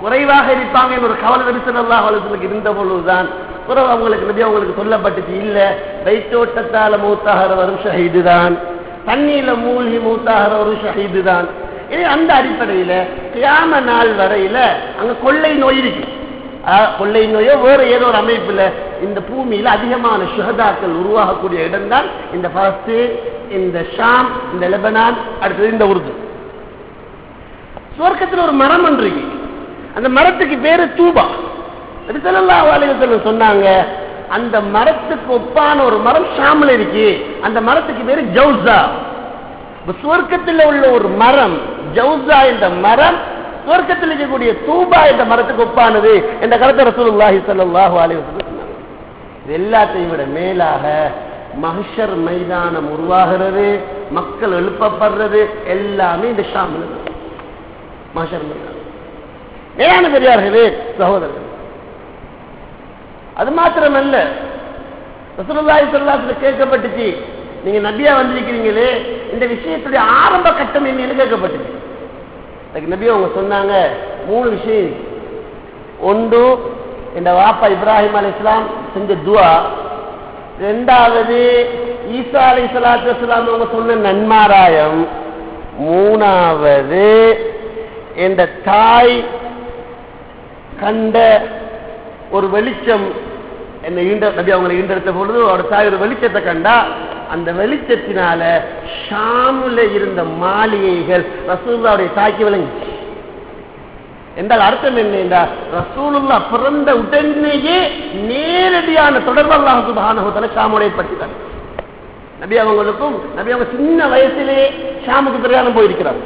குறைவாக இருப்பாங்க ஒரு கவலை நபிசல்லா அவர்களுக்கு இருந்த பொழுதுதான் பிறகு அவங்களுக்கு நபி அவங்களுக்கு சொல்லப்பட்டுச்சு இல்ல வைத்தோட்டத்தால மூத்தாகிறவரும் ஷஹீது தான் தண்ணியில மூழ்கி மூத்தாகிறவரும் ஷஹீது தான் இது அந்த அடிப்படையில கியாம நாள் வரையில அங்க கொள்ளை நோய் இருக்கு அஹ், கொள்ளை நோயோ வேற ஏதோ ஒரு அமைப்புல இந்த பூமியில அதிகமான சுகதாக்கள் உருவாகக்கூடிய இடம் தான் இந்த பலஸ்தீன் இந்த ஷாம் இந்த லெபனான் அடுத்தது இந்த உருது சுவர்க்கத்தில் ஒரு மரம் ஒன்று இருக்கு அந்த மரத்துக்கு பேரு தூபா ஸல்லல்லாஹு அலைஹி வஸல்லம் சொன்னாங்க அந்த மரத்துக்கு ஒப்பான ஒரு மரம் ஷாம்ல இருக்கு அந்த மரத்துக்கு பேரு ஜவுசா இப்ப சுவர்க்கத்தில் உள்ள ஒரு மரம் ஜவுசா என்ற மரம் சுவர்க்கத்தில் இருக்கக்கூடிய தூபா என்ற மரத்துக்கு ஒப்பானது என்ற கருத்தை ரசூலுல்லாஹி ஸல்லல்லாஹு அலைஹி வஸல்லம் சொன்னாங்க இது எல்லாத்தையும் விட மேலாக மஹ்ஷர் மைதானம் உருவாகிறது மக்கள் எழுப்பப்படுறது எல்லாமே இந்த ஷாமில் மஹ்ஷர் மைதானம் மேலான பெரியார்களே சகோதரர்கள் அது மாத்திரமல்ல ரசூலுல்லாஹி ஸல்லல்லாஹு அலைஹி வஸல்லம் கேட்கப்பட்டுச்சு நீங்க நபியா வந்திருக்கிறீங்களே இந்த விஷயத்துடைய ஆரம்ப கட்டம் என்னன்னு கேட்கப்பட்டுச்சு அதுக்கு நபி அவங்க சொன்னாங்க மூணு விஷயம் இருக்கு. ஒன்று இந்த வாப்பா இப்ராஹிம் அலி இஸ்லாம் செஞ்ச துவா ரெண்டாவது ஈசா அலி சலாத்து வஸ்லாம் அவங்க சொன்ன நன்மாராயம் மூணாவது இந்த தாய் கண்ட ஒரு வெளிச்சம் என்ன ஈண்ட நபி அவங்களை ஈண்டெடுத்த பொழுது அவரோட தாய் ஒரு வெளிச்சத்தை கண்டா அந்த வெளிச்சத்தினால ஷாமுல இருந்த மாளிகைகள் ரசூல்லாவுடைய தாய்க்கு விளங்குச்சு என்றால் அர்த்தம் என்ன என்றால் ரசூலுல்லா பிறந்த உடனேயே நேரடியான தொடர்பு அல்லாஹ் சுப்ஹானஹு வ தஆலா ஷாமுடைய பற்றினார் நபி அவங்களுக்கும் நபி அவங்க சின்ன வயசிலே ஷாமுக்கு பிரயாணம் போயிருக்கிறாங்க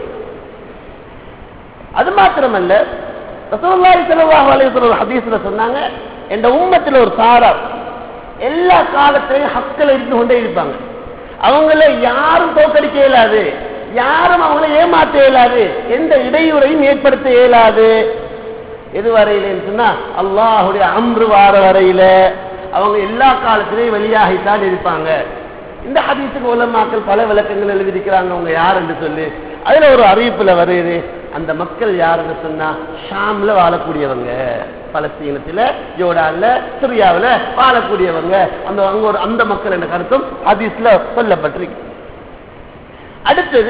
அது மாத்திரமல்ல ரசூலுல்லாஹி ஸல்லல்லாஹு அலைஹி வஸல்லம் ஹதீஸ்ல சொன்னாங்க என்ற உம்மத்தில் ஒரு சாரார் எல்லா காலத்திலையும் ஹக்கில் இருந்து கொண்டே இருப்பாங்க அவங்கள யாரும் தோக்கடிக்க இயலாது யாரும் அவங்கள ஏமாற்ற இயலாது எந்த இடையூறையும் ஏற்படுத்த இயலாது எது வரையிலன்னு சொன்னா அல்லாஹுடைய அம்ரு வார வரையில அவங்க எல்லா காலத்திலையும் வெளியாகித்தான் இருப்பாங்க இந்த ஹதீஸுக்கு உலமாக்கள் பல விளக்கங்கள் எழுதியிருக்கிறாங்க அவங்க யார் என்று சொல்லி அதுல ஒரு அறிவிப்புல வருது அந்த மக்கள் யாருன்னு சொன்னா ஷாம்ல வாழக்கூடியவங்க பலஸ்தீனத்துல ஜோர்டான்ல சிரியாவுல வாழக்கூடியவங்க அந்த அங்க ஒரு அந்த மக்கள் என்ற கருத்தும் ஹதீஸ்ல சொல்லப்பட்டிருக்கு அடுத்தது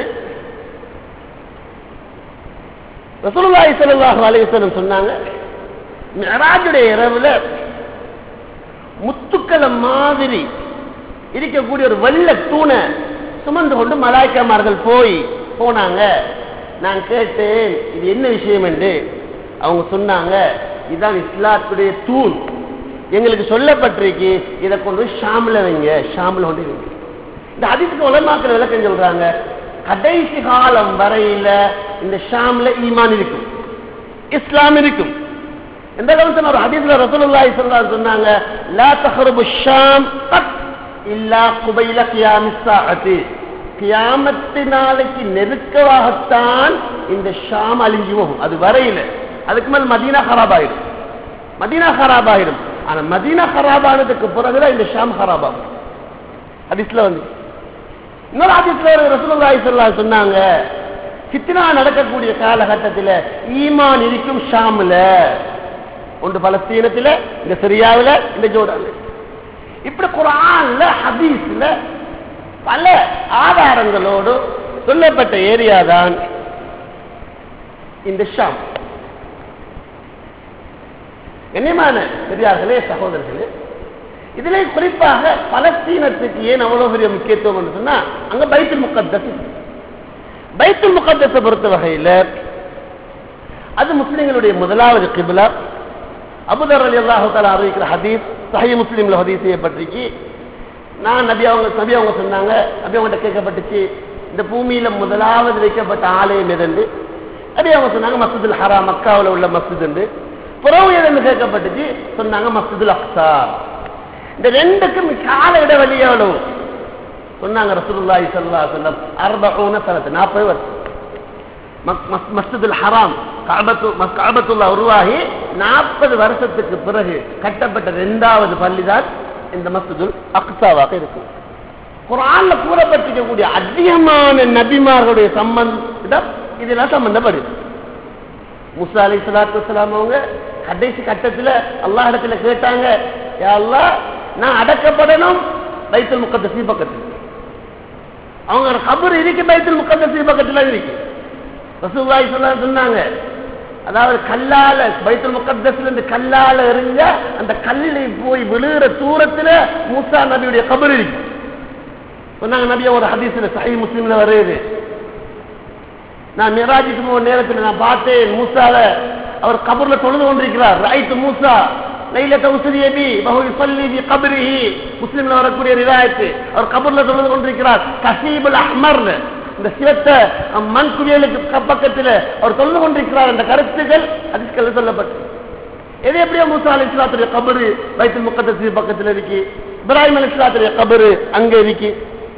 ரசூலுல்லாஹி ஸல்லல்லாஹு அலைஹி வஸல்லம் சொன்னாங்க மிஅராஜுடைய இரவுல முத்துக்களை மாதிரி இருக்கக்கூடிய ஒரு வெள்ள தூணை சுமந்து கொண்டு மலாய்க்கமார்கள் போய் போனாங்க நான் கேட்டேன் இது என்ன விஷயம் என்று அவங்க சொன்னாங்க இதுதான் இஸ்லாத்துடைய தூண் எங்களுக்கு சொல்லப்பட்டிருக்கு இதை கொண்டு போய் ஷாமில் வைங்க ஷாமில் கொண்டு வைங்க இந்த அதிர்ஷ்ட உலமாக்கிற விளக்கம் சொல்றாங்க கடைசி காலம் வரையில இந்த ஷாம்ல ஈமான் இருக்கும் இஸ்லாம் இருக்கும் எந்த காலத்துல ஒரு ஹதீஸ்ல ரசூலுல்லாஹி ஸல்லல்லாஹு அலைஹி சொன்னாங்க லா தஹருபு ஷாம் கத் இல்லா குபைல கியாமிஸ் ஸாஅத்தி கியாமத்து நாளைக்கு நெருக்கமாகத்தான் இந்த ஷாம் அழிஞ்சு போகும் அது வரையில அதுக்கு மேல் மதீனா ஹராப் ஆயிடும் மதீனா ஹராப் ஆயிடும் ஆனா மதீனா ஹராப் ஆனதுக்கு பிறகுதான் இந்த ஷாம் ஹராப் ஆகும் ஹதீஸ்ல வந்து இன்னொரு ஹதீஸ்ல ரசூலுல்லாஹி ஸல்லல்லாஹு அலைஹி சொன்னாங்க ஃபித்னா நடக்கக்கூடிய காலகட்டத்தில் ஈமான் இருக்கும் ஷாம்ல ஒன்று பலஸ்தீனத்தில் இந்த சிரியாவில் இந்த ஜோர்டான்ல இப்படி குரான்ல ஹதீஸ்ல பல ஆதாரங்களோடு சொல்லப்பட்ட ஏரியா தான் இந்த ஷாம் கண்ணியமான பெரியார்களே சகோதரர்களே இதிலே குறிப்பாக பலஸ்தீனத்துக்கு ஏன் அவ்வளவு பெரிய முக்கியத்துவம் என்று சொன்னா அங்க பைத்துல் முகத்தஸ் பைத்துல் முகத்தஸை பொறுத்த வகையில் அது முஸ்லிம்களுடைய முதலாவது கிபிலா அபுதர் அலி அல்லாஹு தாலா அறிவிக்கிற ஹதீஸ் சஹி முஸ்லீம்ல ஹதீஸ் செய்யப்பட்டிருக்கு நான் நபி அவங்க நபி அவங்க சொன்னாங்க நபி அவங்கள்ட்ட கேட்கப்பட்டுச்சு இந்த பூமியில முதலாவது வைக்கப்பட்ட ஆலயம் எதுண்டு நபி அவங்க சொன்னாங்க மஸ்ஜிதுல் ஹரா மக்காவில் உள்ள மஸ்ஜித் உண்டு புறவு எதுன்னு கேட்கப்பட்டுச்சு சொன்னாங்க மஸ்ஜிதுல் அக்ஸா இந்த ரெண்டுக்கும் கால இடைவெளி எவ்வளவு சொன்னாங்க ரசூலுல்லாஹி ஸல்லல்லாஹு அலைஹி வஸல்லம் 40 சனத்து 40 வருஷம் மஸ்ஜிதுல் ஹராம் கஅபத்து கஅபத்துல்லா உருவாகி 40 வருஷத்துக்கு பிறகு கட்டப்பட்ட இரண்டாவது பள்ளிதான் இந்த மஸ்ஜிதுல் அக்ஸாவாக இருக்கும் குர்ஆன்ல கூறப்பட்டிருக்கக்கூடிய அதிகமான நபிமார்களுடைய சம்பந்தம் இதெல்லாம் சம்பந்தப்படுது முசா அலி சலாத்து வலாம் அவங்க கடைசி கட்டத்துல அல்லாஹ் இடத்துல கேட்டாங்க யா அல்லாஹ் நான் அடக்கப்படணும் பைத்துல் முக்கத்தசி பக்கத்தில் அவங்க கபர் இருக்கு பைத்துல் முக்கத்தசி பக்கத்துல இருக்கு ரசூல்லாய் சொல்ல சொன்னாங்க அதாவது கல்லால பைத்துல் முக்கத்தஸ்ல இருந்து கல்லால எறிஞ்ச அந்த கல்லில் போய் விழுகிற தூரத்துல மூசா நபியுடைய கபர் இருக்கு சொன்னாங்க நபிய ஒரு ஹதீஸ்ல சஹி முஸ்லிம்ல வருது நான் மிராஜுக்கு போன நேரத்தில் நான் பார்த்தேன் மூசால அவர் கபர்ல தொழுது கொண்டிருக்கிறார் ரைட் மூசா லைல தௌசரி அபி பஹு யுஸல்லி ஃபி கப்ரிஹி முஸ்லிம்ல வரக்கூடிய ரிவாயத் அவர் கபர்ல தொழுது கொண்டிருக்கிறார் கசீபுல் அஹ்மர்ல இந்த சிவத்த மண் குவியலுக்கு பக்கத்தில் அவர் தொழுது கொண்டிருக்கிறார் என்ற கருத்துக்கள் அதிர்ஷ்கள் சொல்லப்பட்டு எது எப்படியோ மூசா அலி இஸ்லாத்துடைய கபரு வைத்து முக்கத்தசி பக்கத்தில் இருக்கு இப்ராஹிம் அலி இஸ்லாத்துடைய கபரு அங்க இருக்கு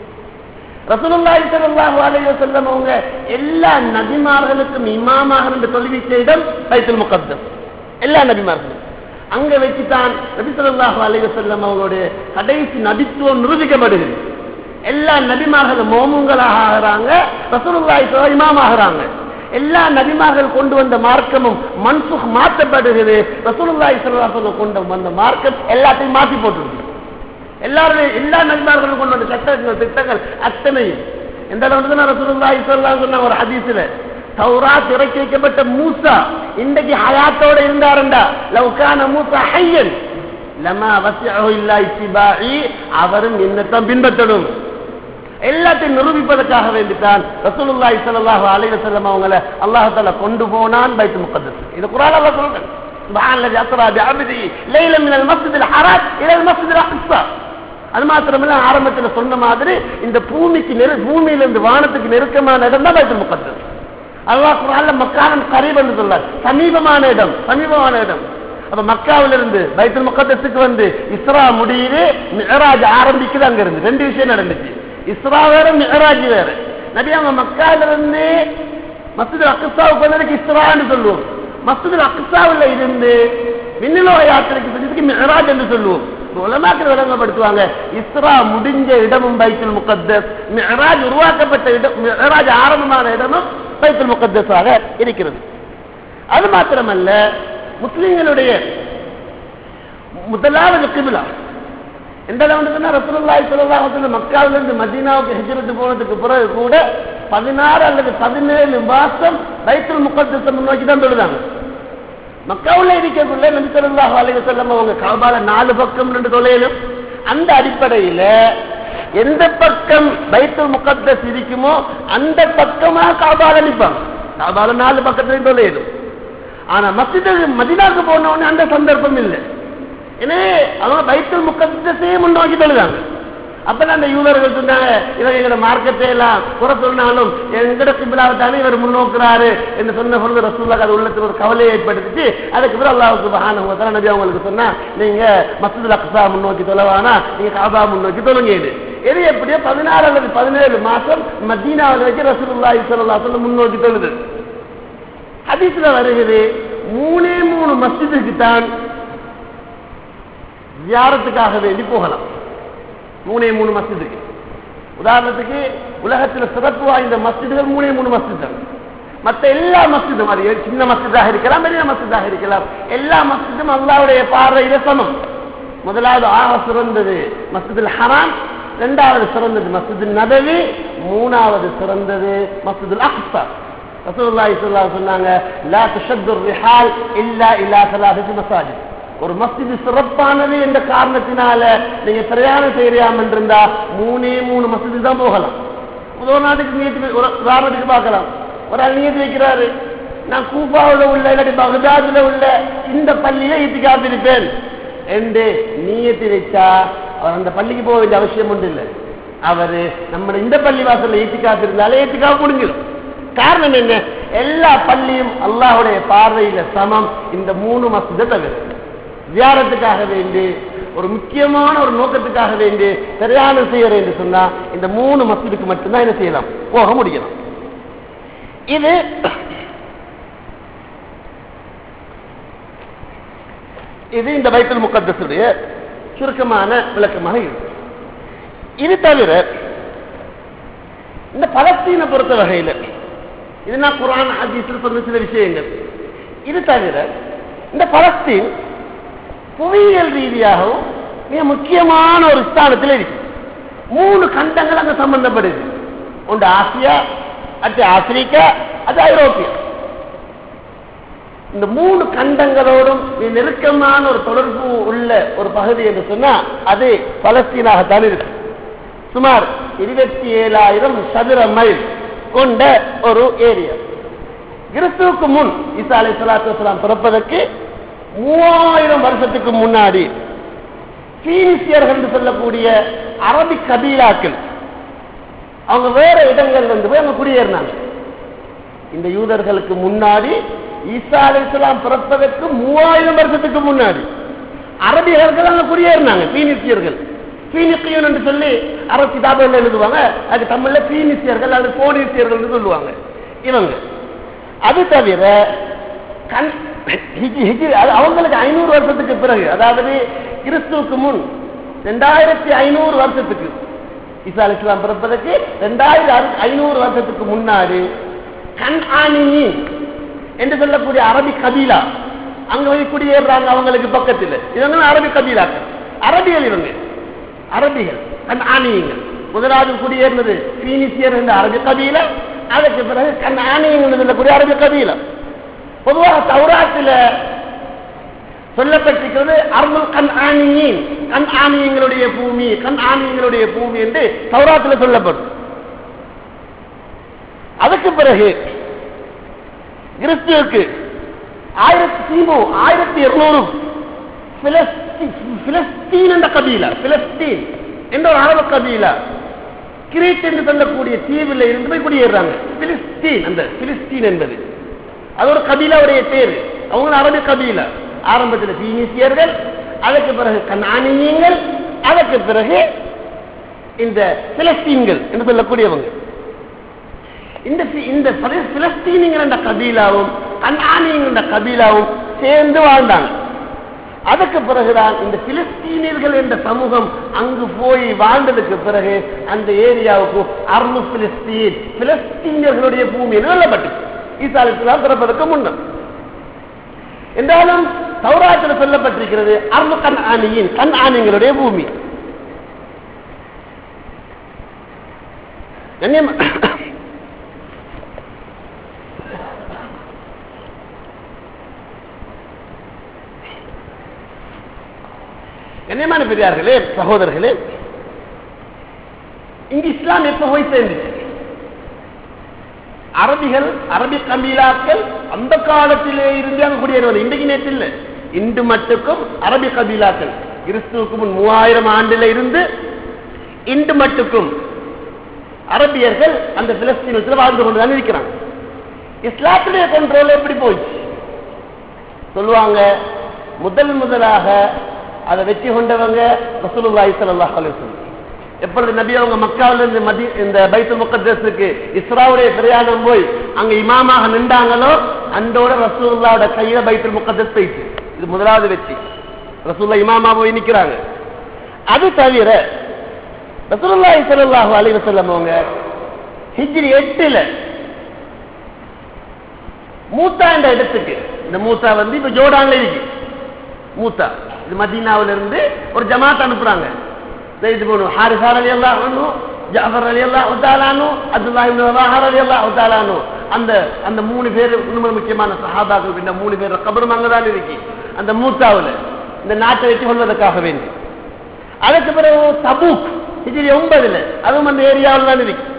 ரசூலுல்லாஹி ஸல்லல்லாஹு அலைஹி வஸல்லம் அவங்க எல்லா நபிமார்களுக்கும் இமாமாக இருந்து தொழுவிச்ச இடம் பைத்துல் முகத்தஸ் எல்லா நபிமார்களும் அங்க வச்சுதான் நபி ஸல்லல்லாஹு அலைஹி வஸல்லம் அவங்களுடைய கடைசி நபித்துவம் நிரூபிக்கப்படுகிறது எல்லா நபிமார்களும் மோமுங்களாக ஆகிறாங்க ரசூலுல்லாஹி ஸல்லல்லாஹு இமாம் ஆகிறாங்க எல்லா நபிமார்கள் கொண்டு வந்த மார்க்கமும் மன்சுக் மாற்றப்படுகிறது ரசூலுல்லாஹி ஸல்லல்லாஹு அலைஹி வஸல்லம் கொண்டு வந்த மார்க்கம் எல்லாத்தையும் மாற்றி போட்டுருக்கு எல்லாரும் எல்லா நபிமார்களும் கொண்டு வந்த சட்டங்கள் திட்டங்கள் அத்தனையும் எந்த அளவுக்கு தான் ரசூலுல்லாஹி ஸல்லல்லாஹு சொன்ன ஒரு ஹதீஸ்ல தௌராத் இறக்கி வைக்கப்பட்ட மூசா இன்றைக்கு ஹயாத்தோட இருந்தாருண்டா லவ்கான மூசா ஹையன் லமா வசியஹு இல்லா இத்திபாஇ அவரும் என்னத்தான் பின்பற்றணும் எல்லாத்தையும் நிரூபிப்பதற்காக வேண்டித்தான் ரசூலுல்லாஹி ஸல்லல்லாஹு அலைஹி வஸல்லம் அவங்கள அல்லாஹ் தஆலா கொண்டு போனான் பைத்துல் முகத்தஸ் இது குர்ஆன் அல்லாஹ் சொல்றான் سبحان الذي أسرى بعبده ليلا من المسجد الحرام إلى المسجد الأقصى அது மாத்திரமில்ல ஆரம்பத்தில் சொன்ன மாதிரி இந்த பூமிக்கு நெரு பூமியிலிருந்து வானத்துக்கு நெருக்கமான இடம் தான் பைத்துல் முகத்தஸ் அல்லாஹ் குர்ஆன்ல மக்கானன் கரீப் என்று சொல்றார் சமீபமான இடம் சமீபமான இடம் அப்ப மக்காவிலிருந்து பைத்துல் முகத்தஸுக்கு வந்து இஸ்ரா முடியுது மிஹராஜ் ஆரம்பிக்குது அங்க இருந்து ரெண்டு விஷயம் நடந்துச்சு இஸ்ரா வேற மிஹராஜ் வேற நபி அவங்க மக்காவிலிருந்து மஸ்ஜித் அக்ஸாவுக்கு வந்ததுக்கு இஸ்ரான்னு சொல்லுவோம் மஸ்ஜித் அக்ஸாவில் இருந்து விண்ணிலோக யாத்திரைக்கு செஞ்சதுக்கு மிஹராஜ் என்று சொல்லுவோம் உலமாக்கள் விளங்கப்படுத்துவாங்க இஸ்ரா முடிஞ்ச இடமும் பைத்துல் முகத்தஸ் மிஹராஜ் உருவாக்கப்பட்ட இடம் மிஹராஜ் ஆரம்பமான இடமும் பைத்துல் முகத்தஸாக இருக்கிறது அது மாத்திரமல்ல முஸ்லிம்களுடைய முதலாவது கிபிலா எந்த அளவுக்குன்னா ரசூலுல்லாஹி ஸல்லல்லாஹு அலைஹி வஸல்லம் மக்காவில இருந்து மதீனாவுக்கு ஹிஜ்ரத் போனதுக்கு பிறகு கூட 16 அல்லது 17 மாசம் பைத்துல் முகத்தஸை முன்னோக்கி தான் தொழுதாங்க மக்காவுல இருக்கக்குள்ள நபி ஸல்லல்லாஹு அலைஹி வஸல்லம் அவங்க கஅபால நாலு பக்கம் ரெண்டு தொலையிலும் அந்த அடிப்படையில எந்த பக்கம் பைத்துல் முகத்தஸ் இருக்குமோ அந்த பக்கமா கஅபால நிப்பாங்க கஅபால நாலு பக்கத்துலயும் தொலையிலும் ஆனா மஸ்ஜிது மதினாவுக்கு போன உடனே அந்த சந்தர்ப்பம் இல்லை எனவே அவங்க பைத்துல் முக்கத்தையே முன்னோக்கி தொழுதாங்க அப்பதான் அந்த யூதர்கள் சொன்னாங்க இவங்க எங்களோட மார்க்கத்தை எல்லாம் குறை சொன்னாலும் எங்கட கிபிலாவத்தானே இவர் முன்னோக்குறாரு என்று சொன்ன பொழுது ரசூல்லாக்கு அது உள்ளத்தில் ஒரு கவலையை ஏற்படுத்திச்சு அதுக்கு பிறகு அல்லாவுக்கு மகான நபி அவங்களுக்கு சொன்னா நீங்க மசூதுல் அக்ஸா முன்னோக்கி தொலைவானா நீங்க காபா முன்னோக்கி தொழுங்க இது எது எப்படியோ பதினாறு அல்லது பதினேழு மாசம் மதீனாவில் வச்சு ரசூலுல்லாஹி ஸல்லல்லாஹு அலைஹி முன்னோக்கி தொழுது ஹதீஸ்ல வருகிறது மூணே மூணு மஸ்ஜிதுக்கு தான் ஜியாரத்துக்காக வேண்டி போகலாம் மூணே மூணு மஸ்ஜிதுக்கு உதாரணத்துக்கு உலகத்தில் சிறப்பு வாய்ந்த மஸ்ஜிதுகள் மூணே மூணு மஸ்ஜித் தான் மற்ற எல்லா மஸ்ஜிதும் அது சின்ன மஸ்ஜிதாக இருக்கலாம் பெரிய மஸ்ஜிதாக இருக்கலாம் எல்லா மஸ்ஜிதும் அல்லாவுடைய பார்வையில சமம் முதலாவது ஆக சிறந்தது மஸ்ஜிதுல் ஹராம் இரண்டாவது சிறந்தது மஸ்ஜிது நபவி மூணாவது சிறந்தது மஸ்ஜிதுல் அக்ஸா ரசூலுல்லாஹி ஸல்லல்லாஹு அலைஹி சொன்னாங்க லா துஷத்து ரிஹால் இல்லா இலா ஸலாஹத்தி மசாஜித் ஒரு மஸ்ஜிது சிறப்பானது என்ற காரணத்தினால நீங்க பிரயாணம் செய்யாம இருந்தா மூணே மூணு மஸ்ஜிது தான் போகலாம் ஒரு நாட்டுக்கு நியத்து ஒரு உதாரணத்துக்கு பார்க்கலாம் ஒரு ஆள் நியத்து வைக்கிறாரு நான் கூபாவில் உள்ள இல்லாட்டி பகதாதுல உள்ள இந்த பள்ளியில ஈத்தி காத்திருப்பேன் என்று நீயத்து வச்சா அவர் அந்த பள்ளிக்கு போக வேண்டிய அவசியம் ஒன்று இல்லை அவரு நம்ம இந்த பள்ளி வாசல்ல ஈத்தி காத்திருந்தாலே ஈத்திக்கா முடிஞ்சிடும் காரணம் என்ன எல்லா பள்ளியும் அல்லாஹுடைய பார்வையில சமம் இந்த மூணு மஸ்ஜிதை தவிர ஜியாரத்துக்காக வேண்டி ஒரு முக்கியமான ஒரு நோக்கத்துக்காக வேண்டி பிரயாணம் செய்யறேன் என்று சொன்னா இந்த மூணு மஸ்ஜிதுக்கு மட்டும்தான் என்ன செய்யலாம் போக முடியலாம் இது இது இந்த பைத்தல் முக்கத்தசுடைய சுருக்கமான விளக்கமாக இருக்கு இது தவிர இந்த பலஸ்தீனை பொறுத்த வகையில் இது நான் குரான் ஹதீஸில் சொன்ன சில விஷயங்கள் இது தவிர இந்த பலஸ்தீன் புவியியல் ரீதியாகவும் மிக முக்கியமான ஒரு ஸ்தானத்தில் இருக்கு மூணு கண்டங்கள் அங்க சம்பந்தப்படுது ஒன்று ஆசியா அது ஆப்பிரிக்கா அது ஐரோப்பியா இந்த மூணு கண்டங்களோடும் மிக நெருக்கமான ஒரு தொடர்பு உள்ள ஒரு பகுதி என்று சொன்னா அது பலஸ்தீனாகத்தான் இருக்கு சுமார் இருபத்தி ஏழாயிரம் சதுர மைல் கொண்ட ஒரு ஏரியா கிறிஸ்துவுக்கு முன் ஈசா அலை சலாத்து வலாம் பிறப்பதற்கு மூவாயிரம் வருஷத்துக்கு முன்னாடி பீனிசியர்கள் என்று சொல்லக்கூடிய அரபி கபீலாக்கள் அவங்க வேற இடங்கள்ல இருந்து போய் அவங்க குடியேறினாங்க இந்த யூதர்களுக்கு முன்னாடி ஈசா அலைஹிஸ்ஸலாம் பிறப்பதற்கு மூவாயிரம் வருஷத்துக்கு முன்னாடி அரபியர்கள் அங்க குடியேறினாங்க பீனிசியர்கள் பீனிசியன் என்று சொல்லி அரபு கிதாபுகள் எழுதுவாங்க அது தமிழ்ல பீனிசியர்கள் அல்லது போனீசியர்கள் சொல்லுவாங்க இவங்க அது தவிர கண் ஹிஜி- ஹிஜி- அது அவங்களுக்கு ஐநூறு வருஷத்துக்கு பிறகு அதாவது கிறிஸ்துவுக்கு முன் ரெண்டாயிரத்தி ஐநூறு வருஷத்துக்கு ஈசா அலி இஸ்லாம் பிறப்பதற்கு ரெண்டாயிரம் ஐநூறு வருஷத்துக்கு முன்னாடி கண் என்று சொல்லக்கூடிய அரபி கபீலா அங்க போய் குடியேறாங்க அவங்களுக்கு பக்கத்தில் இவங்க அரபி கபீலாக்கள் அரபிகள் இவங்க அரபிகள் கண் ஆணியங்கள் முதலாவது குடியேறினது பீனிசியர் என்ற அரபி கபீலா அதுக்கு பிறகு கண் ஆணியங்கள் சொல்லக்கூடிய அரபி கபீலா பொதுவாக தௌராத்தில் சொல்லப்பட்டிருக்கிறது அருள் கண் ஆணியின் கண் ஆணியங்களுடைய பூமி கண் ஆணியங்களுடைய பூமி என்று தௌராத்தில் சொல்லப்படும் அதுக்கு பிறகு கிறிஸ்துவுக்கு ஆயிரத்தி கிமு ஆயிரத்தி இருநூறு பிலஸ்தீன் என்ற கபீலா பிலஸ்தீன் என்ற ஒரு அரபு கபீலா கிரீட் என்று சொல்லக்கூடிய தீவில் இருந்து போய் குடியேறாங்க பிலிஸ்தீன் அந்த பிலிஸ்தீன் என்பது அது ஒரு கபீலாவுடைய பேரு அவங்க அரபு கபீலா ஆரம்பத்தில் பீனிசியர்கள் அதற்கு பிறகு கண்ணானியங்கள் அதற்கு பிறகு இந்த பிலஸ்தீன்கள் என்று சொல்லக்கூடியவங்க இந்த பி- இந்த பல- பிலஸ்தீனியங்கள் என்ற கபீலாவும் கண்ணானியங்கள் என்ற கபீலாவும் சேர்ந்து வாழ்ந்தாங்க அதுக்கு பிறகுதான் இந்த பிலிஸ்தீனியர்கள் என்ற சமூகம் அங்கு போய் வாழ்ந்ததுக்கு பிறகு அந்த ஏரியாவுக்கு அருள் பிலிஸ்தீன் பிலஸ்தீனியர்களுடைய பூமி என்று சொல்லப்பட்டு ஈசாலிஸ்லாம் பிறப்பதற்கு முன்னர் என்றாலும் சௌராத்தில் சொல்லப்பட்டிருக்கிறது அருள் கண் ஆணியின் கண் ஆணியங்களுடைய பூமி கண்ணியம் கண்ணியமான பெரியார்களே சகோதரர்களே இங்கு இஸ்லாம் எப்ப போய் சேர்ந்துச்சு அரபிகள் அரபி கபீலாக்கள் அந்த காலத்திலே இருந்து அங்க குடியேறுவது இன்றைக்கு நேற்று இல்லை இன்று மட்டுக்கும் அரபி கபீலாக்கள் கிறிஸ்துவுக்கு முன் மூவாயிரம் ஆண்டுல இருந்து இன்று மட்டுக்கும் அரபியர்கள் அந்த பிலஸ்தீனத்தில் வாழ்ந்து கொண்டுதான் இருக்கிறாங்க இஸ்லாத்துடைய கண்ட்ரோல் எப்படி போயிடுச்சு சொல்லுவாங்க முதல் முதலாக அதை வெற்றி கொண்டவங்க ரசூலுல்லாஹி ஸல்லல்லாஹு அலைஹி வஸல்லம் எப்பொழுது நபி அவங்க மக்காவில இருந்து மதி இந்த பைத்துல் முகத்தஸுக்கு இஸ்ராவுடைய பிரயாணம் போய் அங்க இமாமாக நின்றாங்களோ அந்தோட ரசூலுல்லாவோட கையில பைத்துல் முகத்தஸ் போயிடுச்சு இது முதலாவது வெற்றி ரசூல்லா இமாமா போய் நிக்கிறாங்க அது தவிர ரசூலுல்லாஹி ஸல்லல்லாஹு அலைஹி வஸல்லம் அவங்க ஹிஜ்ரி எட்டுல மூத்தா என்ற இடத்துக்கு இந்த மூத்தா வந்து இப்ப ஜோர்டான்ல இருக்கு மூத்தா இது மதீனாவில இருந்து ஒரு ஜமாத் அனுப்புறாங்க ஜெயித் போனு ஹாரிசார் அலி அல்லா அனு ஜாஃபர் அலி அல்லா உத்தாலானு அப்துல்லா இப்னு ரவாஹர் அலி அல்லா உத்தாலானு அந்த அந்த மூணு பேர் இன்னும் முக்கியமான சஹாபாக்கள் இந்த மூணு பேர் கபரும் அங்கதான் இருக்கு அந்த மூத்தாவுல இந்த நாட்டை வெற்றி கொள்வதற்காக வேண்டி அதுக்கு பிறகு தபூக் ஹிஜ்ரி ஒன்பதுல அதுவும் அந்த ஏரியாவில் தான் இருக்கு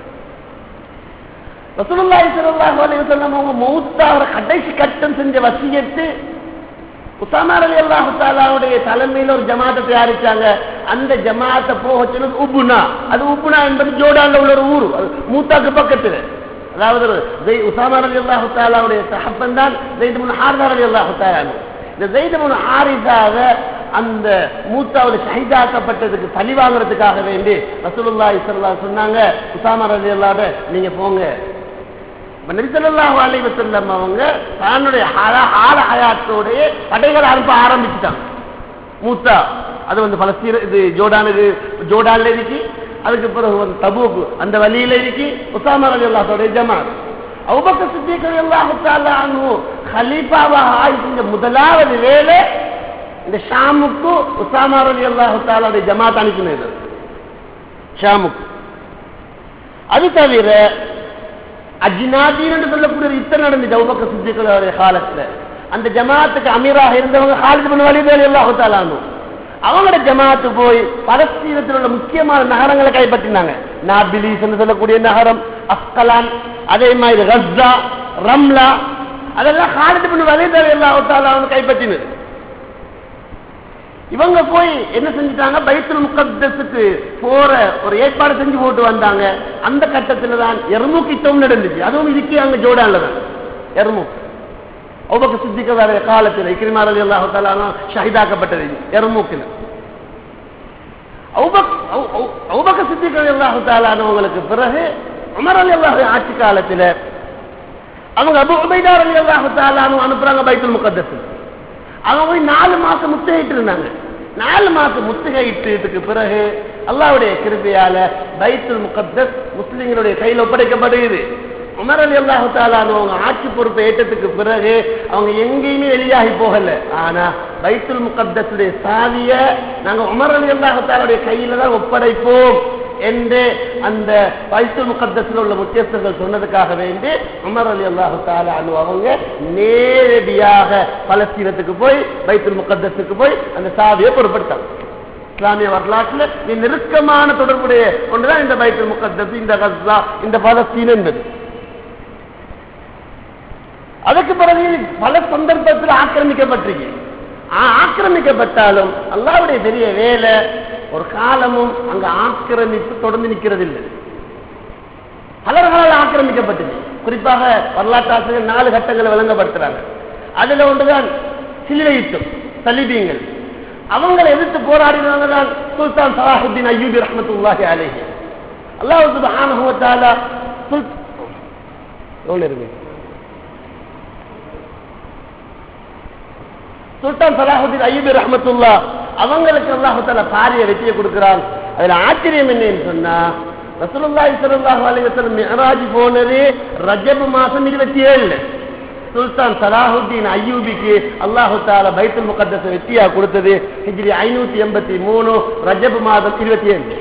ரசூலுல்லாஹி ஸல்லல்லாஹு அலைஹி வஸல்லம் அவங்க மௌத்தாவர கடைசி கட்டம் செஞ்ச வசியத்து உசாமா ரலியல்லாஹு தஆலாவுடைய தலைமையில் ஒரு ஜமாத்தை தயாரிச்சாங்க அந்த ஜமாத்தை போக சொன்னது உப்புனா அது உப்புனா என்பது ஜோர்டான்ல உள்ள ஒரு ஊர் அது மூத்தாக்கு பக்கத்துல அதாவது ஒரு ஜெய் உசாமா ரலியல்லாஹு தஆலாவுடைய சஹப்பன் தான் ஜெயித் இப்னு ஹாரிஸா ரலியல்லாஹு தஆலா இந்த ஜெயித் இப்னு ஹாரிஸாவை அந்த மூத்தாவில் ஷஹீதாக்கப்பட்டதுக்கு பழி வாங்குறதுக்காக வேண்டி ரசூலுல்லாஹி ஸல்லல்லாஹு அலைஹி சொன்னாங்க உசாமா ரலியல்லாஹு நீங்க போங்க இப்ப நபி ஸல்லல்லாஹு அலைஹி வஸல்லம் அவங்க தன்னுடைய ஹால ஹால ஹயாத்தோடைய படைகள் அனுப்ப ஆரம்பிச்சுட்டாங்க மூத்தா அது வந்து பலஸ்தீன இது ஜோர்டானுக்கு ஜோர்டான்ல இருக்கு அதுக்கு பிறகு வந்து தபூக் அந்த வழியில இருக்கு உசாமா ரலியல்லாஹுடைய ஜமாத் அவுபக்க சித்திகள் எல்லாம் ஹலீஃபாவாக ஆயிட்டு முதலாவது வேலை இந்த ஷாமுக்கு உசாமா ரலி அல்லாஹு தாலாவுடைய ஜமாத் அனுப்பினது ஷாமுக்கு அது தவிர அஜ்னாதீன் என்று சொல்லக்கூடிய ஒரு யுத்தம் நடந்துச்சு அவுபக்க சித்திகளுடைய காலத்துல அந்த ஜமாத்துக்கு அமீராக இருந்தவங்க ஹாலித் பின் வலீத் அலி அல்லாஹு தாலானு அவங்களோட ஜமாத்து போய் பலஸ்தீனத்தில் உள்ள முக்கியமான நகரங்களை கைப்பற்றினாங்க நாபிலிஸ் என்று சொல்லக்கூடிய நகரம் அஸ்கலான் அதே மாதிரி ரஸ்ஸா ரம்லா அதெல்லாம் ஹாலித் பின் வலீத் அலி அல்லாஹு தாலானு கைப்பற்றினது இவங்க போய் என்ன செஞ்சுட்டாங்க பைத்துல் முகத்தஸுக்கு போற ஒரு ஏற்பாடு செஞ்சு போட்டு வந்தாங்க அந்த கட்டத்துல தான் எர்முக் யுத்தம் நடந்துச்சு அதுவும் இதுக்கு அங்க ஜோடான்ல தான் எர்முக் ஒவ்வொரு சித்திக்க வேற காலத்தில் இக்ரிமார் அலி அல்லாஹு தாலா ஷஹிதாக்கப்பட்டது எர்முக்கில் அவுபக்க சித்திக்க அலி அல்லாஹு தாலானவங்களுக்கு பிறகு உமர் அலி அல்லாஹ் ஆட்சி காலத்தில் அவங்க அபு உபைதார் அலி அல்லாஹு தாலானு அனுப்புறாங்க பைத்துல் முகத்தஸுக்கு அவங்க போய் நாலு மாசம் முத்துகையிட்டு இருந்தாங்க நாலு மாசம் முத்துகையிட்டதுக்கு பிறகு அல்லாவுடைய கிருபையால பைத்துல் முகத்தஸ் முஸ்லிம்களுடைய கையில் ஒப்படைக்கப்படுகிறது உமர் அலி அல்லாஹு அவங்க ஆட்சி பொறுப்பை ஏற்றத்துக்கு பிறகு அவங்க எங்கேயுமே வெளியாகி போகல ஆனா பைத்துல் முகத்தஸுடைய சாவிய நாங்க உமர் அலி அல்லாஹு தாலாவுடைய கையில தான் ஒப்படைப்போம் என்று அந்த பைத்துல் முகத்தஸில் உள்ள முக்கியஸ்தர்கள் சொன்னதுக்காக வேண்டி உமர் அலி அல்லாஹு தாலா அவங்க நேரடியாக பலஸ்தீனத்துக்கு போய் பைத்துல் முகத்தஸுக்கு போய் அந்த சாவியை பொருட்படுத்தாங்க இஸ்லாமிய வரலாற்றுல நீ நெருக்கமான தொடர்புடைய ஒன்றுதான் இந்த பைத்துல் முகத்தஸ் இந்த கஸ்ஸா இந்த பலஸ்தீன் என்பது அதுக்கு பிறகு பல சந்தர்ப்பத்தில் ஆக்கிரமிக்கப்பட்டிருக்கு ஆக்கிரமிக்கப்பட்டாலும் அல்லாவுடைய பெரிய வேலை ஒரு காலமும் அங்க ஆக்கிரமிப்பு தொடர்ந்து நிற்கிறது இல்லை பலர்களால் ஆக்கிரமிக்கப்பட்டது குறிப்பாக வரலாற்று ஆசிரியர் நாலு கட்டங்களை விளங்கப்படுத்துறாங்க அதுல ஒன்றுதான் சிலுவை யுத்தம் சலிபீங்கள் அவங்களை எதிர்த்து போராடினவங்க தான் சுல்தான் சலாஹுத்தீன் அய்யூபி ரஹமத்துல்லாஹி அலேஹி அல்லாஹ் சுப்ஹானஹு வ தஆலா சுல் எவ்வளவு இருக்கு சுல்தான் சலாஹுதீன் அய்யூபி ரஹமத்துல்லா அவங்களுக்கு அல்லாஹால பாரிய வெற்றியை கொடுக்கிறான் அதுல ஆச்சரியம் என்னன்னு சொன்னா ரசூலுல்லாஹி ஸல்லல்லாஹு அலைஹி வஸல்லம் மிஅராஜ் போனது ரஜப் மாசம் 27 சுல்தான் சலாஹுத்தீன் அய்யூபிக்கு அல்லாஹு தாலா பைத்துல் முகத்தஸ் வெற்றியா கொடுத்தது ஹிஜ்ரி ஐநூத்தி எண்பத்தி மூணு ரஜப் மாதம் இருபத்தி ஏழு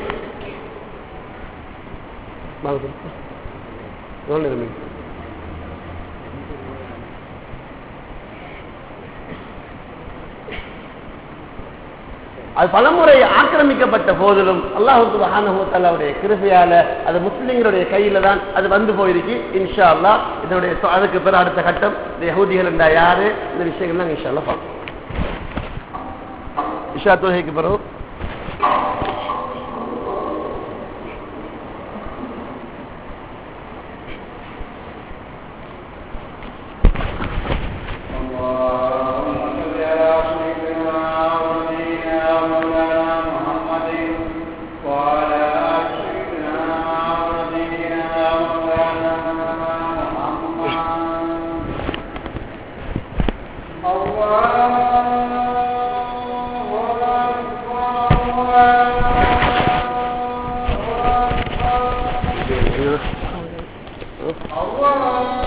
அது பலமுறை ஆக்கிரமிக்கப்பட்ட போதிலும் அல்லாஹு சுபஹானுடைய கிருபையால அது முஸ்லிம்களுடைய கையில தான் அது வந்து போயிருக்கு இன்ஷா அல்லா இதனுடைய அதுக்கு பிறகு அடுத்த கட்டம் இந்த யகுதிகள் இருந்தா யாரு இந்த விஷயங்கள்லாம் இன்ஷா அல்லா பார்ப்போம் இஷா தொகைக்கு பிறகு Allah